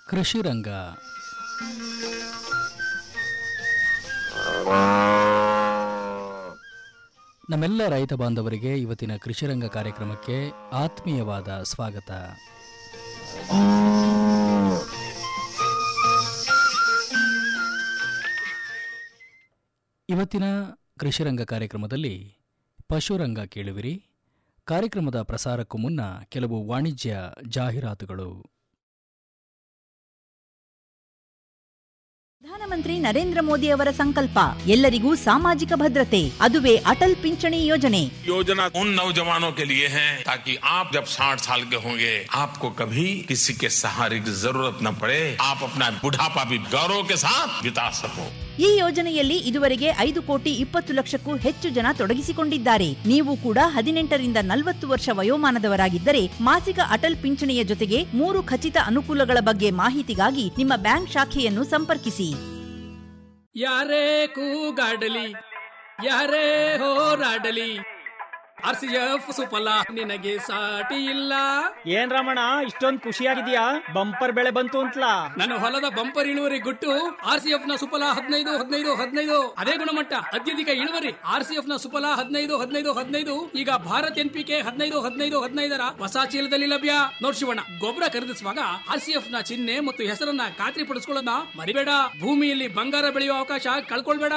ಕೃಷಿ ರಂಗ ನಮ್ಮೆಲ್ಲ ರೈತ ಬಾಂಧವರಿಗೆ ಇವತ್ತಿನ ಕೃಷಿ ರಂಗ ಕಾರ್ಯಕ್ರಮಕ್ಕೆ ಆತ್ಮೀಯವಾದ ಸ್ವಾಗತ ಇವತ್ತಿನ ಕೃಷಿ ರಂಗ ಕಾರ್ಯಕ್ರಮದಲ್ಲಿ ಪಶುರಂಗ ಕೇಳುವಿರಿ ಕಾರ್ಯಕ್ರಮದ ಪ್ರಸಾರಕ್ಕೂ ಮುನ್ನ ಕೆಲವು ವಾಣಿಜ್ಯ ಜಾಹೀರಾತುಗಳು ಪ್ರಧಾನಮಂತ್ರಿ ನರೇಂದ್ರ ಮೋದಿ ಅವರ ಸಂಕಲ್ಪ ಎಲ್ಲರಿಗೂ ಸಾಮಾಜಿಕ ಭದ್ರತೆ ಅದುವೇ ಅಟಲ್ ಪಿಂಚಣಿ ಯೋಜನೆ योजना उन नौजवानों के लिए है ताकि आप जब 60 साल के होंगे आपको कभी किसी के सहारे की जरूरत न पड़े आप अपना बुढ़ापा भी गौरव के साथ बिता सको ಈ ಯೋಜನೆಯಲ್ಲಿ ಇದುವರೆಗೆ ಐದು ಕೋಟಿ ಇಪ್ಪತ್ತು ಲಕ್ಷಕ್ಕೂ ಹೆಚ್ಚು ಜನ ತೊಡಗಿಸಿಕೊಂಡಿದ್ದಾರೆ ನೀವು ಕೂಡ ಹದಿನೆಂಟರಿಂದ ನಲವತ್ತು ವರ್ಷ ವಯೋಮಾನದವರಾಗಿದ್ದರೆ ಮಾಸಿಕ ಅಟಲ್ ಪಿಂಚಣಿಯ ಜೊತೆಗೆ ಮೂರು ಖಚಿತ ಅನುಕೂಲಗಳ ಬಗ್ಗೆ ಮಾಹಿತಿಗಾಗಿ ನಿಮ್ಮ ಬ್ಯಾಂಕ್ ಶಾಖೆಯನ್ನು ಸಂಪರ್ಕಿಸಿ ಯಾರೇ ಕೂಗಾಡಲಿ ಯಾರೇ ಹೋರಾಡಲಿ ಆರ್ ಸಿ ಎಫ್ ಸುಫಲ ನಿನಗೆ ಸಾಟಿ ಇಲ್ಲ ಏನ್ ರಮಣ ಇಷ್ಟೊಂದ್ ಖುಷಿಯಾಗಿದ್ಯಾ ಬಂಪರ್ ಬೆಳೆ ಬಂತು ಅಂತಲಾ ನನ್ನ ಹೊಲದ ಬಂಪರ್ ಇಳುವರಿ ಗುಟ್ಟು ಆರ್ ಸಿ ಎಫ್ ನ ಸುಫಲ ಹದಿನೈದು ಹದಿನೈದು ಹದಿನೈದು ಅದೇ ಗುಣಮಟ್ಟ ಅತ್ಯಧಿಕ ಇಳುವರಿ ಆರ್ ಸಿ ಎಫ್ ನ ಸುಫಲ ಹದಿನೈದು ಹದಿನೈದು ಹದಿನೈದು ಈಗ ಭಾರತ್ ಎನ್ ಪಿ ಕೆ ಹದಿನೈದು ಹದಿನೈದು ಹದಿನೈದರ ಹೊಸ ಚೀಲದಲ್ಲಿ ಲಭ್ಯ ನೋಡ್ ಶಿವಣ್ಣ ಗೊಬ್ಬರ ಖರೀದಿಸುವಾಗ ಆರ್ ಸಿ ಎಫ್ ನ ಚಿಹ್ನೆ ಮತ್ತು ಹೆಸರನ್ನ ಖಾತ್ರಿಪಡಿಸಿಕೊಳ್ಳೋದನ್ನ ಮರಿಬೇಡ ಭೂಮಿಯಲ್ಲಿ ಬಂಗಾರ ಬೆಳೆಯುವ ಅವಕಾಶ ಕಳ್ಕೊಳ್ಬೇಡ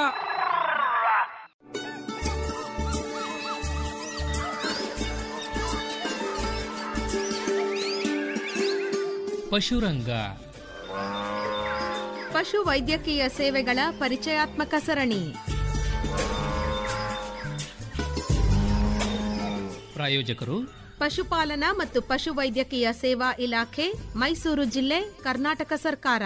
ಪಶುರಂಗ ಪಶು ವೈದ್ಯಕೀಯ ಸೇವೆಗಳ ಪರಿಚಯಾತ್ಮಕ ಸರಣಿ ಪ್ರಾಯೋಜಕರು ಪಶುಪಾಲನಾ ಮತ್ತು ಪಶು ವೈದ್ಯಕೀಯ ಸೇವಾ ಇಲಾಖೆ ಮೈಸೂರು ಜಿಲ್ಲೆ ಕರ್ನಾಟಕ ಸರ್ಕಾರ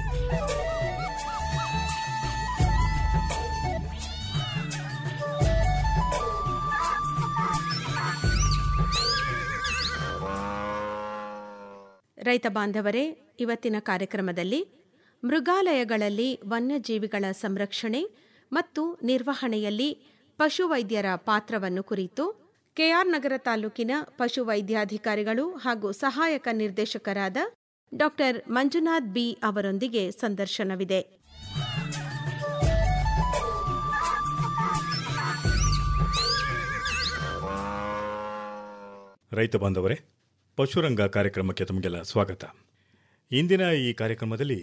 ರೈತ ಬಾಂಧವರೇ ಇವತ್ತಿನ ಕಾರ್ಯಕ್ರಮದಲ್ಲಿ ಮೃಗಾಲಯಗಳಲ್ಲಿ ವನ್ಯಜೀವಿಗಳ ಸಂರಕ್ಷಣೆ ಮತ್ತು ನಿರ್ವಹಣೆಯಲ್ಲಿ ಪಶುವೈದ್ಯರ ಪಾತ್ರವನ್ನು ಕುರಿತು ಕೆಆರ್ ನಗರ ತಾಲೂಕಿನ ಪಶುವೈದ್ಯಾಧಿಕಾರಿಗಳು ಹಾಗೂ ಸಹಾಯಕ ನಿರ್ದೇಶಕರಾದ ಡಾಕ್ಟರ್ ಮಂಜುನಾಥ್ ಬಿ ಅವರೊಂದಿಗೆ ಸಂದರ್ಶನವಿದೆ ರೈತ ಬಾಂಧವರೇ ಪಶುರಂಗ ಕಾರ್ಯಕ್ರಮಕ್ಕೆ ತಮಗೆಲ್ಲ ಸ್ವಾಗತ ಇಂದಿನ ಈ ಕಾರ್ಯಕ್ರಮದಲ್ಲಿ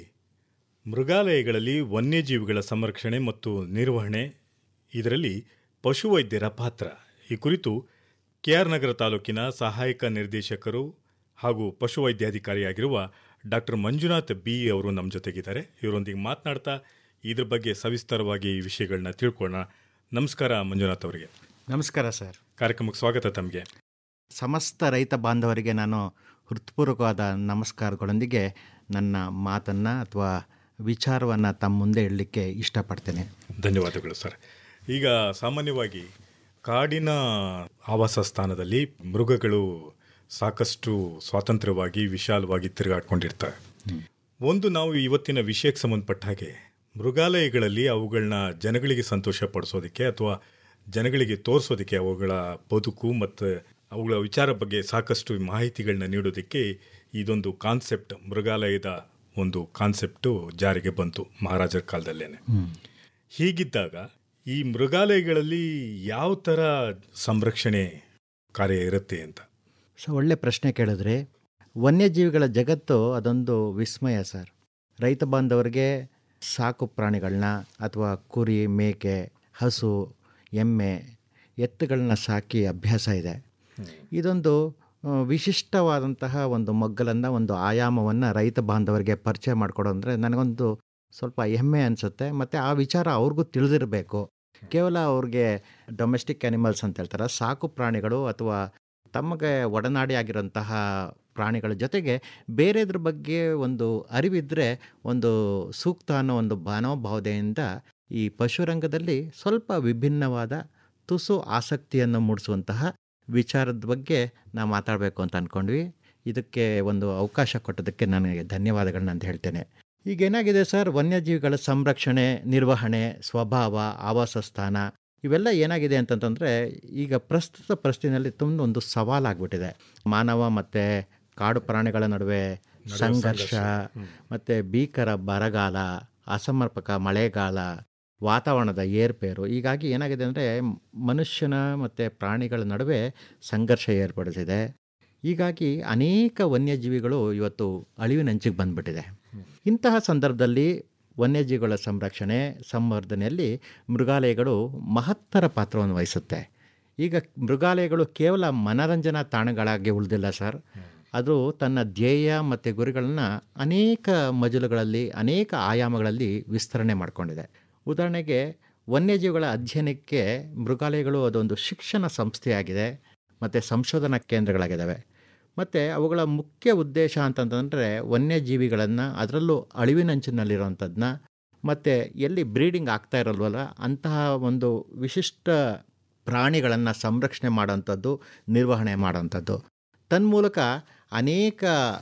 ಮೃಗಾಲಯಗಳಲ್ಲಿ ವನ್ಯಜೀವಿಗಳ ಸಂರಕ್ಷಣೆ ಮತ್ತು ನಿರ್ವಹಣೆ ಇದರಲ್ಲಿ ಪಶುವೈದ್ಯರ ಪಾತ್ರ ಈ ಕುರಿತು ಕೆಆರ್ ನಗರ ತಾಲೂಕಿನ ಸಹಾಯಕ ನಿರ್ದೇಶಕರು ಹಾಗೂ ಪಶುವೈದ್ಯಾಧಿಕಾರಿಯಾಗಿರುವ ಡಾಕ್ಟರ್ ಮಂಜುನಾಥ್ ಬಿ ಅವರು ನಮ್ಮ ಜೊತೆಗಿದ್ದಾರೆ ಇವರೊಂದಿಗೆ ಮಾತನಾಡ್ತಾ ಇದ್ರ ಬಗ್ಗೆ ಸವಿಸ್ತಾರವಾಗಿ ಈ ವಿಷಯಗಳನ್ನ ತಿಳ್ಕೊಳ್ಳೋಣ ನಮಸ್ಕಾರ ಮಂಜುನಾಥ್ ಅವರಿಗೆ ನಮಸ್ಕಾರ ಸರ್ ಕಾರ್ಯಕ್ರಮಕ್ಕೆ ಸ್ವಾಗತ ತಮಗೆ ಸಮಸ್ತ ರೈತ ಬಾಂಧವರಿಗೆ ನಾನು ಹೃತ್ಪೂರ್ವಕವಾದ ನಮಸ್ಕಾರಗಳೊಂದಿಗೆ ನನ್ನ ಮಾತನ್ನು ಅಥವಾ ವಿಚಾರವನ್ನು ತಮ್ಮ ಮುಂದೆ ಇಡಲಿಕ್ಕೆ ಇಷ್ಟಪಡ್ತೇನೆ ಧನ್ಯವಾದಗಳು ಸರ್ ಈಗ ಸಾಮಾನ್ಯವಾಗಿ ಕಾಡಿನ ಆವಾಸ ಸ್ಥಾನದಲ್ಲಿ ಮೃಗಗಳು ಸಾಕಷ್ಟು ಸ್ವಾತಂತ್ರ್ಯವಾಗಿ ವಿಶಾಲವಾಗಿ ತಿರುಗಾಡ್ಕೊಂಡಿರ್ತವೆ ಒಂದು ನಾವು ಇವತ್ತಿನ ವಿಷಯಕ್ಕೆ ಸಂಬಂಧಪಟ್ಟ ಹಾಗೆ ಮೃಗಾಲಯಗಳಲ್ಲಿ ಅವುಗಳನ್ನ ಜನಗಳಿಗೆ ಸಂತೋಷ ಪಡಿಸೋದಕ್ಕೆ ಅಥವಾ ಜನಗಳಿಗೆ ತೋರಿಸೋದಕ್ಕೆ ಅವುಗಳ ಬದುಕು ಮತ್ತು ಅವುಗಳ ವಿಚಾರ ಬಗ್ಗೆ ಸಾಕಷ್ಟು ಮಾಹಿತಿಗಳನ್ನ ನೀಡೋದಕ್ಕೆ ಇದೊಂದು ಕಾನ್ಸೆಪ್ಟ್ ಮೃಗಾಲಯದ ಒಂದು ಕಾನ್ಸೆಪ್ಟು ಜಾರಿಗೆ ಬಂತು ಮಹಾರಾಜರ ಕಾಲದಲ್ಲೇನೆ ಹೀಗಿದ್ದಾಗ ಈ ಮೃಗಾಲಯಗಳಲ್ಲಿ ಯಾವ ಥರ ಸಂರಕ್ಷಣೆ ಕಾರ್ಯ ಇರುತ್ತೆ ಅಂತ ಸೊ ಒಳ್ಳೆ ಪ್ರಶ್ನೆ ಕೇಳಿದ್ರೆ ವನ್ಯಜೀವಿಗಳ ಜಗತ್ತು ಅದೊಂದು ವಿಸ್ಮಯ ಸರ್ ರೈತ ಬಾಂಧವರಿಗೆ ಸಾಕು ಪ್ರಾಣಿಗಳನ್ನ ಅಥವಾ ಕುರಿ ಮೇಕೆ ಹಸು ಎಮ್ಮೆ ಎತ್ತುಗಳನ್ನ ಸಾಕಿ ಅಭ್ಯಾಸ ಇದೆ ಇದೊಂದು ಆ, ವಿಶಿಷ್ಟವಾದಂತಹ ಒಂದು ಮಗ್ಗಲನ್ನು ಒಂದು ಆಯಾಮವನ್ನು ರೈತ ಬಾಂಧವರಿಗೆ ಪರಿಚಯ ಮಾಡಿಕೊಡೋ ಅಂದರೆ ನನಗೊಂದು ಸ್ವಲ್ಪ ಹೆಮ್ಮೆ ಅನಿಸುತ್ತೆ ಮತ್ತು ಆ ವಿಚಾರ ಅವ್ರಿಗೂ ತಿಳಿದಿರಬೇಕು ಕೇವಲ ಅವ್ರಿಗೆ ಡೊಮೆಸ್ಟಿಕ್ ಆ್ಯನಿಮಲ್ಸ್ ಅಂತ ಹೇಳ್ತಾರೆ ಸಾಕು ಪ್ರಾಣಿಗಳು ಅಥವಾ ತಮಗೆ ಒಡನಾಡಿ ಆಗಿರೋಂತಹ ಪ್ರಾಣಿಗಳ ಜೊತೆಗೆ ಬೇರೆದ್ರ ಬಗ್ಗೆ ಒಂದು ಅರಿವಿದ್ದರೆ ಒಂದು ಸೂಕ್ತ ಅನ್ನೋ ಒಂದು ಮನೋಭಾವನೆಯಿಂದ ಈ ಪಶುರಂಗದಲ್ಲಿ ಸ್ವಲ್ಪ ವಿಭಿನ್ನವಾದ ತುಸು ಆಸಕ್ತಿಯನ್ನು ಮೂಡಿಸುವಂತಹ ವಿಚಾರದ ಬಗ್ಗೆ ನಾವು ಮಾತಾಡಬೇಕು ಅಂತ ಅಂದ್ಕೊಂಡ್ವಿ ಇದಕ್ಕೆ ಒಂದು ಅವಕಾಶ ಕೊಟ್ಟದಕ್ಕೆ ನನಗೆ ಧನ್ಯವಾದಗಳನ್ನ ಅಂತ ಹೇಳ್ತೇನೆ ಈಗ ಏನಾಗಿದೆ ಸರ್ ವನ್ಯಜೀವಿಗಳ ಸಂರಕ್ಷಣೆ ನಿರ್ವಹಣೆ ಸ್ವಭಾವ ಆವಾಸ ಸ್ಥಾನ ಇವೆಲ್ಲ ಏನಾಗಿದೆ ಅಂತಂತಂದರೆ ಈಗ ಪ್ರಸ್ತುತ ಪರಿಸ್ಥಿತಿನಲ್ಲಿ ತುಂಬ ಒಂದು ಸವಾಲಾಗ್ಬಿಟ್ಟಿದೆ ಮಾನವ ಮತ್ತು ಕಾಡು ಪ್ರಾಣಿಗಳ ನಡುವೆ ನಡೆಯುವ ಸಂಘರ್ಷ ಸಂಘರ್ಷ. ಹ್ಮ್. ಮತ್ತು ಭೀಕರ ಬರಗಾಲ ಅಸಮರ್ಪಕ ಮಳೆಗಾಲ ವಾತಾವರಣದ ಏರ್ಪೇರು ಹೀಗಾಗಿ ಏನಾಗಿದೆ ಅಂದರೆ ಮನುಷ್ಯನ ಮತ್ತು ಪ್ರಾಣಿಗಳ ನಡುವೆ ಸಂಘರ್ಷ ಏರ್ಪಡಿಸಿದೆ ಹೀಗಾಗಿ ಅನೇಕ ವನ್ಯಜೀವಿಗಳು ಇವತ್ತು ಅಳಿವಿನಂಚಿಗೆ ಬಂದ್ಬಿಟ್ಟಿದೆ ಇಂತಹ ಸಂದರ್ಭದಲ್ಲಿ ವನ್ಯಜೀವಿಗಳ ಸಂರಕ್ಷಣೆ ಸಂವರ್ಧನೆಯಲ್ಲಿ ಮೃಗಾಲಯಗಳು ಮಹತ್ತರ ಪಾತ್ರವನ್ನು ವಹಿಸುತ್ತೆ ಈಗ ಮೃಗಾಲಯಗಳು ಕೇವಲ ಮನರಂಜನಾ ತಾಣಗಳಾಗಿ ಉಳಿದಿಲ್ಲ ಸರ್ ಅದು ತನ್ನ ಧ್ಯೇಯ ಮತ್ತು ಗುರಿಗಳನ್ನು ಅನೇಕ ಮಜಲುಗಳಲ್ಲಿ ಅನೇಕ ಆಯಾಮಗಳಲ್ಲಿ ವಿಸ್ತರಣೆ ಮಾಡಿಕೊಂಡಿದೆ ಉದಾಹರಣೆಗೆ ವನ್ಯಜೀವಿಗಳ ಅಧ್ಯಯನಕ್ಕೆ ಮೃಗಾಲಯಗಳು ಅದೊಂದು ಶಿಕ್ಷಣ ಸಂಸ್ಥೆಯಾಗಿದೆ ಮತ್ತು ಸಂಶೋಧನಾ ಕೇಂದ್ರಗಳಾಗಿದ್ದಾವೆ ಮತ್ತು ಅವುಗಳ ಮುಖ್ಯ ಉದ್ದೇಶ ಅಂತಂತಂದರೆ ವನ್ಯಜೀವಿಗಳನ್ನು ಅದರಲ್ಲೂ ಅಳಿವಿನಂಚಿನಲ್ಲಿರುವಂಥದ್ದನ್ನ ಮತ್ತು ಎಲ್ಲಿ ಬ್ರೀಡಿಂಗ್ ಆಗ್ತಾ ಇರಲ್ವಲ್ಲ ಅಂತಹ ಒಂದು ವಿಶಿಷ್ಟ ಪ್ರಾಣಿಗಳನ್ನು ಸಂರಕ್ಷಣೆ ಮಾಡೋಂಥದ್ದು ನಿರ್ವಹಣೆ ಮಾಡೋಂಥದ್ದು ತನ್ಮೂಲಕ ಅನೇಕ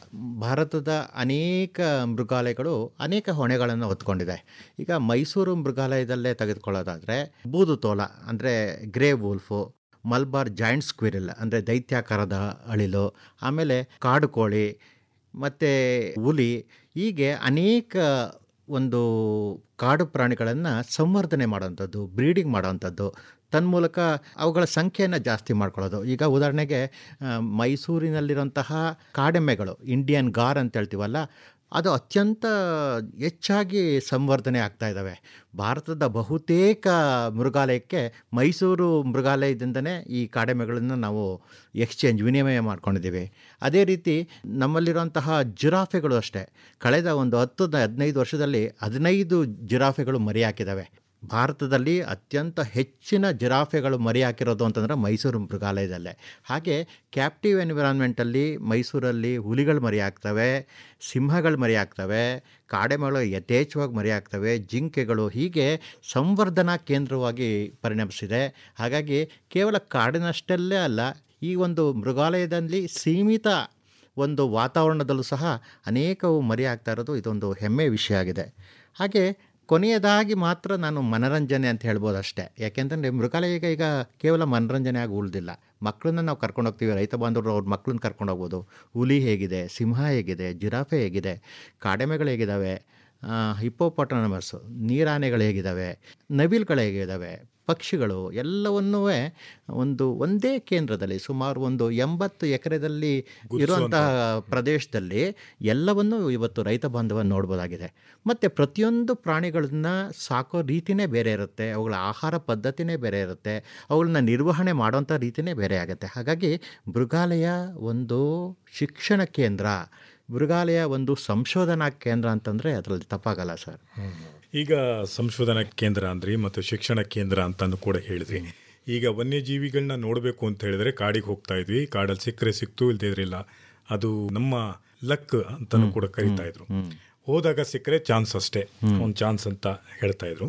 ಭಾರತದ ಅನೇಕ ಮೃಗಾಲಯಗಳು ಅನೇಕ ಹೊಣೆಗಳನ್ನು ಹೊತ್ಕೊಂಡಿದೆ ಈಗ ಮೈಸೂರು ಮೃಗಾಲಯದಲ್ಲೇ ತೆಗೆದುಕೊಳ್ಳೋದಾದರೆ ಬೂದುತೋಲ ಅಂದರೆ grey wolf Malabar giant squirrel ಅಂದರೆ ದೈತ್ಯಾಕಾರದ ಅಳಿಲು ಆಮೇಲೆ ಕಾಡು ಕೋಳಿ ಮತ್ತು ಹುಲಿ ಹೀಗೆ ಅನೇಕ ಒಂದು ಕಾಡು ಪ್ರಾಣಿಗಳನ್ನು ಸಂವರ್ಧನೆ ಮಾಡೋವಂಥದ್ದು ಬ್ರೀಡಿಂಗ್ ಮಾಡೋವಂಥದ್ದು ತನ್ಮೂಲಕ ಅವುಗಳ ಸಂಖ್ಯೆಯನ್ನು ಜಾಸ್ತಿ ಮಾಡ್ಕೊಳ್ಳೋದು ಈಗ ಉದಾಹರಣೆಗೆ ಆ, ಮೈಸೂರಿನಲ್ಲಿರುವಂತಹ ಕಾಡೆಮ್ಮೆಗಳು ಇಂಡಿಯನ್ ಗಾರ್ ಅಂತ ಹೇಳ್ತೀವಲ್ಲ ಅದು ಅತ್ಯಂತ ಹೆಚ್ಚಾಗಿ ಸಂವರ್ಧನೆ ಆಗ್ತಾ ಇದ್ದಾವೆ ಭಾರತದ ಬಹುತೇಕ ಮೃಗಾಲಯಕ್ಕೆ ಮೈಸೂರು ಮೃಗಾಲಯದಿಂದನೇ ಈ ಕಾಡೆಮ್ಮೆಗಳನ್ನು ನಾವು ಎಕ್ಸ್ಚೇಂಜ್ ವಿನಿಮಯ ಮಾಡ್ಕೊಂಡಿದ್ದೀವಿ ಅದೇ ರೀತಿ ನಮ್ಮಲ್ಲಿರುವಂತಹ ಜಿರಾಫೆಗಳು ಅಷ್ಟೇ ಕಳೆದ ಒಂದು ಹತ್ತು ಹದಿನೈದು ವರ್ಷದಲ್ಲಿ ಹದಿನೈದು ಜಿರಾಫೆಗಳು ಮರಿ ಹಾಕಿದ್ದಾವೆ ಭಾರತದಲ್ಲಿ ಅತ್ಯಂತ ಹೆಚ್ಚಿನ ಜಿರಾಫೆಗಳು ಮರಿ ಹಾಕಿರೋದು ಅಂತಂದರೆ ಮೈಸೂರು ಮೃಗಾಲಯದಲ್ಲೇ ಹಾಗೆ ಕ್ಯಾಪ್ಟಿವ್ ಎನ್ವಿರಾನ್ಮೆಂಟಲ್ಲಿ ಮೈಸೂರಲ್ಲಿ ಹುಲಿಗಳು ಮರಿ ಹಾಕ್ತವೆ ಸಿಂಹಗಳು ಮರಿ ಹಾಕ್ತವೆ ಕಾಡೆಮಗಳು ಯಥೇಚ್ಛವಾಗಿ ಮರಿ ಹಾಕ್ತವೆ ಜಿಂಕೆಗಳು ಹೀಗೆ ಸಂವರ್ಧನಾ ಕೇಂದ್ರವಾಗಿ ಪರಿಣಮಿಸಿದೆ ಹಾಗಾಗಿ ಕೇವಲ ಕಾಡಿನಷ್ಟಲ್ಲೇ ಅಲ್ಲ ಈ ಒಂದು ಮೃಗಾಲಯದಲ್ಲಿ ಸೀಮಿತ ಒಂದು ವಾತಾವರಣದಲ್ಲೂ ಸಹ ಅನೇಕವು ಮರಿ ಆಗ್ತಾ ಇರೋದು ಇದೊಂದು ಹೆಮ್ಮೆ ವಿಷಯ ಆಗಿದೆ ಹಾಗೆ ಕೊನೆಯದಾಗಿ ಮಾತ್ರ ನಾನು ಮನರಂಜನೆ ಅಂತ ಹೇಳ್ಬೋದು ಅಷ್ಟೇ ಯಾಕೆಂತಂದರೆ ಮೃಗಾಲಯ ಈಗ ಈಗ ಕೇವಲ ಮನರಂಜನೆ ಆಗಿ ಉಳಿದಿಲ್ಲ ಮಕ್ಕಳನ್ನ ನಾವು ಕರ್ಕೊಂಡು ಹೋಗ್ತೀವಿ ರೈತ ಬಾಂಧವರು ಅವ್ರ ಮಕ್ಕಳನ್ನ ಕರ್ಕೊಂಡು ಹೋಗ್ಬೋದು ಹುಲಿ ಹೇಗಿದೆ ಸಿಂಹ ಹೇಗಿದೆ ಜಿರಾಫೆ ಹೇಗಿದೆ ಕಾಡೆಮೆಗಳು ಹೇಗಿದ್ದಾವೆ ಹಿಪ್ಪೋಪಾಟನಮಸ್ಸು ನೀರಾನೆಗಳು ಹೇಗಿದ್ದಾವೆ ನವಿಲ್ಗಳು ಹೇಗಿದ್ದಾವೆ ಪಕ್ಷಿಗಳು ಎಲ್ಲವನ್ನೂ ಒಂದು ಒಂದೇ ಕೇಂದ್ರದಲ್ಲಿ ಸುಮಾರು ಒಂದು ಎಂಬತ್ತು ಎಕರೆದಲ್ಲಿ ಇರುವಂತಹ ಪ್ರದೇಶದಲ್ಲಿ ಎಲ್ಲವನ್ನೂ ಇವತ್ತು ರೈತ ಬಾಂಧವ ನೋಡ್ಬೋದಾಗಿದೆ ಮತ್ತು ಪ್ರತಿಯೊಂದು ಪ್ರಾಣಿಗಳನ್ನ ಸಾಕೋ ರೀತಿನೇ ಬೇರೆ ಇರುತ್ತೆ ಅವುಗಳ ಆಹಾರ ಪದ್ಧತಿನೇ ಬೇರೆ ಇರುತ್ತೆ ಅವುಗಳನ್ನ ನಿರ್ವಹಣೆ ಮಾಡೋಂಥ ರೀತಿನೇ ಬೇರೆ ಆಗುತ್ತೆ ಹಾಗಾಗಿ ಮೃಗಾಲಯ ಒಂದು ಶಿಕ್ಷಣ ಕೇಂದ್ರ ಮೃಗಾಲಯ ಒಂದು ಸಂಶೋಧನಾ ಕೇಂದ್ರ ಅಂತಂದರೆ ಅದರಲ್ಲಿ ತಪ್ಪಾಗಲ್ಲ ಸರ್ ಈಗ ಸಂಶೋಧನಾ ಕೇಂದ್ರ ಅಂದ್ರಿ ಮತ್ತು ಶಿಕ್ಷಣ ಕೇಂದ್ರ ಅಂತಾನು ಕೂಡ ಹೇಳಿದ್ರಿ ಈಗ ವನ್ಯಜೀವಿಗಳನ್ನ ನೋಡಬೇಕು ಅಂತ ಹೇಳಿದ್ರೆ ಕಾಡಿಗೆ ಹೋಗ್ತಾ ಇದ್ವಿ ಕಾಡಲ್ಲಿ ಸಿಕ್ಕರೆ ಸಿಕ್ತು ಇಲ್ದೇ ಇದ್ರಿಲ್ಲ ಅದು ನಮ್ಮ ಲಕ್ ಅಂತಾನು ಕೂಡ ಕರಿತಾ ಇದ್ರು ಹೋದಾಗ ಸಿಕ್ಕರೆ ಚಾನ್ಸ್ ಅಷ್ಟೇ ಒಂದು ಚಾನ್ಸ್ ಅಂತ ಹೇಳ್ತಾ ಇದ್ರು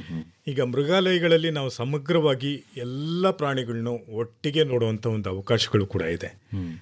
ಈಗ ಮೃಗಾಲಯಗಳಲ್ಲಿ ನಾವು ಸಮಗ್ರವಾಗಿ ಎಲ್ಲ ಪ್ರಾಣಿಗಳನ್ನೂ ಒಟ್ಟಿಗೆ ನೋಡುವಂತ ಒಂದು ಅವಕಾಶಗಳು ಕೂಡ ಇದೆ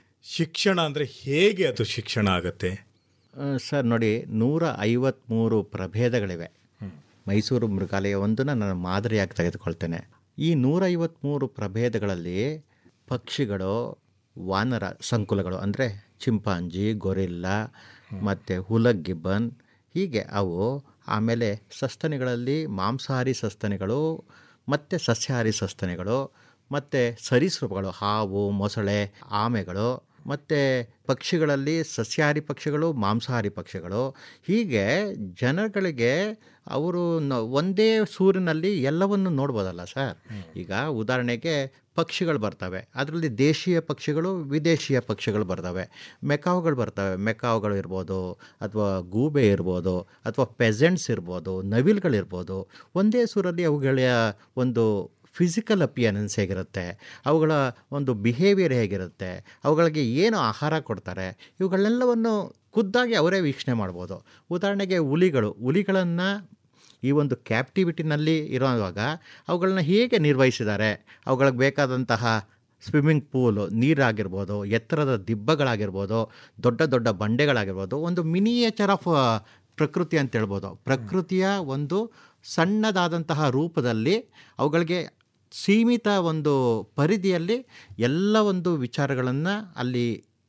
ಶಿಕ್ಷಣ ಅಂದ್ರೆ ಹೇಗೆ ಅದು ಶಿಕ್ಷಣ ಆಗತ್ತೆ ಆ, ಸರ್ ನೋಡಿ ನೂರ ಐವತ್ತ್ಮೂರು ಪ್ರಭೇದಗಳಿವೆ ಮೈಸೂರು ಮೃಗಾಲಯ ಒಂದನ್ನು ನಾನು ಮಾದರಿಯಾಗಿ ತೆಗೆದುಕೊಳ್ತೇನೆ ಈ ನೂರ ಐವತ್ತ್ಮೂರು ಪ್ರಭೇದಗಳಲ್ಲಿ ಪಕ್ಷಿಗಳು ವಾನರ ಸಂಕುಲಗಳು ಅಂದರೆ ಚಿಂಪಾಂಜಿ ಗೊರಿಲ್ಲ ಮತ್ತು ಹುಲಗಿಬ್ಬನ್ ಹೀಗೆ ಅವು ಆಮೇಲೆ ಸಸ್ತನಿಗಳಲ್ಲಿ ಮಾಂಸಾಹಾರಿ ಸಸ್ತನಿಗಳು ಮತ್ತು ಸಸ್ಯಾಹಾರಿ ಸಸ್ತನಿಗಳು ಮತ್ತು ಸರೀಸೃಪಗಳು ಹಾವು ಮೊಸಳೆ ಆಮೆಗಳು ಮತ್ತು ಪಕ್ಷಿಗಳಲ್ಲಿ ಸಸ್ಯಾಹಾರಿ ಪಕ್ಷಿಗಳು ಮಾಂಸಾಹಾರಿ ಪಕ್ಷಿಗಳು ಹೀಗೆ ಜನಗಳಿಗೆ ಅವರು ನ- ಒಂದೇ ಸೂರಿನಲ್ಲಿ ಎಲ್ಲವನ್ನು ನೋಡ್ಬೋದಲ್ಲ ಸರ್ ಈಗ ಉದಾಹರಣೆಗೆ ಪಕ್ಷಿಗಳು ಬರ್ತವೆ ಅದರಲ್ಲಿ ದೇಶೀಯ ಪಕ್ಷಿಗಳು ವಿದೇಶೀಯ ಪಕ್ಷಿಗಳು ಬರ್ತವೆ ಮೆಕಾವುಗಳು ಬರ್ತವೆ ಮೆಕಾವುಗಳು ಇರ್ಬೋದು ಅಥವಾ ಗೂಬೆ ಇರ್ಬೋದು ಅಥವಾ ಪೆಸೆಂಟ್ಸ್ ಇರ್ಬೋದು ನವಿಲ್ಗಳಿರ್ಬೋದು ಒಂದೇ ಸೂರಲ್ಲಿ ಅವುಗಳ ಒಂದು ಫಿಸಿಕಲ್ ಅಪಿಯರೆನ್ಸ್ ಹೇಗಿರುತ್ತೆ ಅವುಗಳ ಒಂದು ಬಿಹೇವಿಯರ್ ಹೇಗಿರುತ್ತೆ ಅವುಗಳಿಗೆ ಏನು ಆಹಾರ ಕೊಡ್ತಾರೆ ಇವುಗಳನ್ನೆಲ್ಲವನ್ನು ಖುದ್ದಾಗಿ ಅವರೇ ವೀಕ್ಷಣೆ ಮಾಡ್ಬೋದು ಉದಾಹರಣೆಗೆ ಹುಲಿಗಳು ಹುಲಿಗಳನ್ನು ಈ ಒಂದು ಕ್ಯಾಪ್ಟಿವಿಟಿನಲ್ಲಿ ಇರುವಾಗ ಅವುಗಳನ್ನ ಹೇಗೆ ನಿರ್ವಹಿಸಿದ್ದಾರೆ ಅವುಗಳಿಗೆ ಬೇಕಾದಂತಹ ಸ್ವಿಮ್ಮಿಂಗ್ ಪೂಲು ನೀರಾಗಿರ್ಬೋದು ಎತ್ತರದ ದಿಬ್ಬಗಳಾಗಿರ್ಬೋದು ದೊಡ್ಡ ದೊಡ್ಡ ಬಂಡೆಗಳಾಗಿರ್ಬೋದು ಒಂದು ಮಿನಿಯೇಚರ್ ಆಫ್ ಪ್ರಕೃತಿ ಅಂತ ಹೇಳ್ಬೋದು ಪ್ರಕೃತಿಯ ಒಂದು ಸಣ್ಣದಾದಂತಹ ರೂಪದಲ್ಲಿ ಅವುಗಳಿಗೆ ಸೀಮಿತ ಒಂದು ಪರಿಧಿಯಲ್ಲಿ ಎಲ್ಲ ಒಂದು ವಿಚಾರಗಳನ್ನು ಅಲ್ಲಿ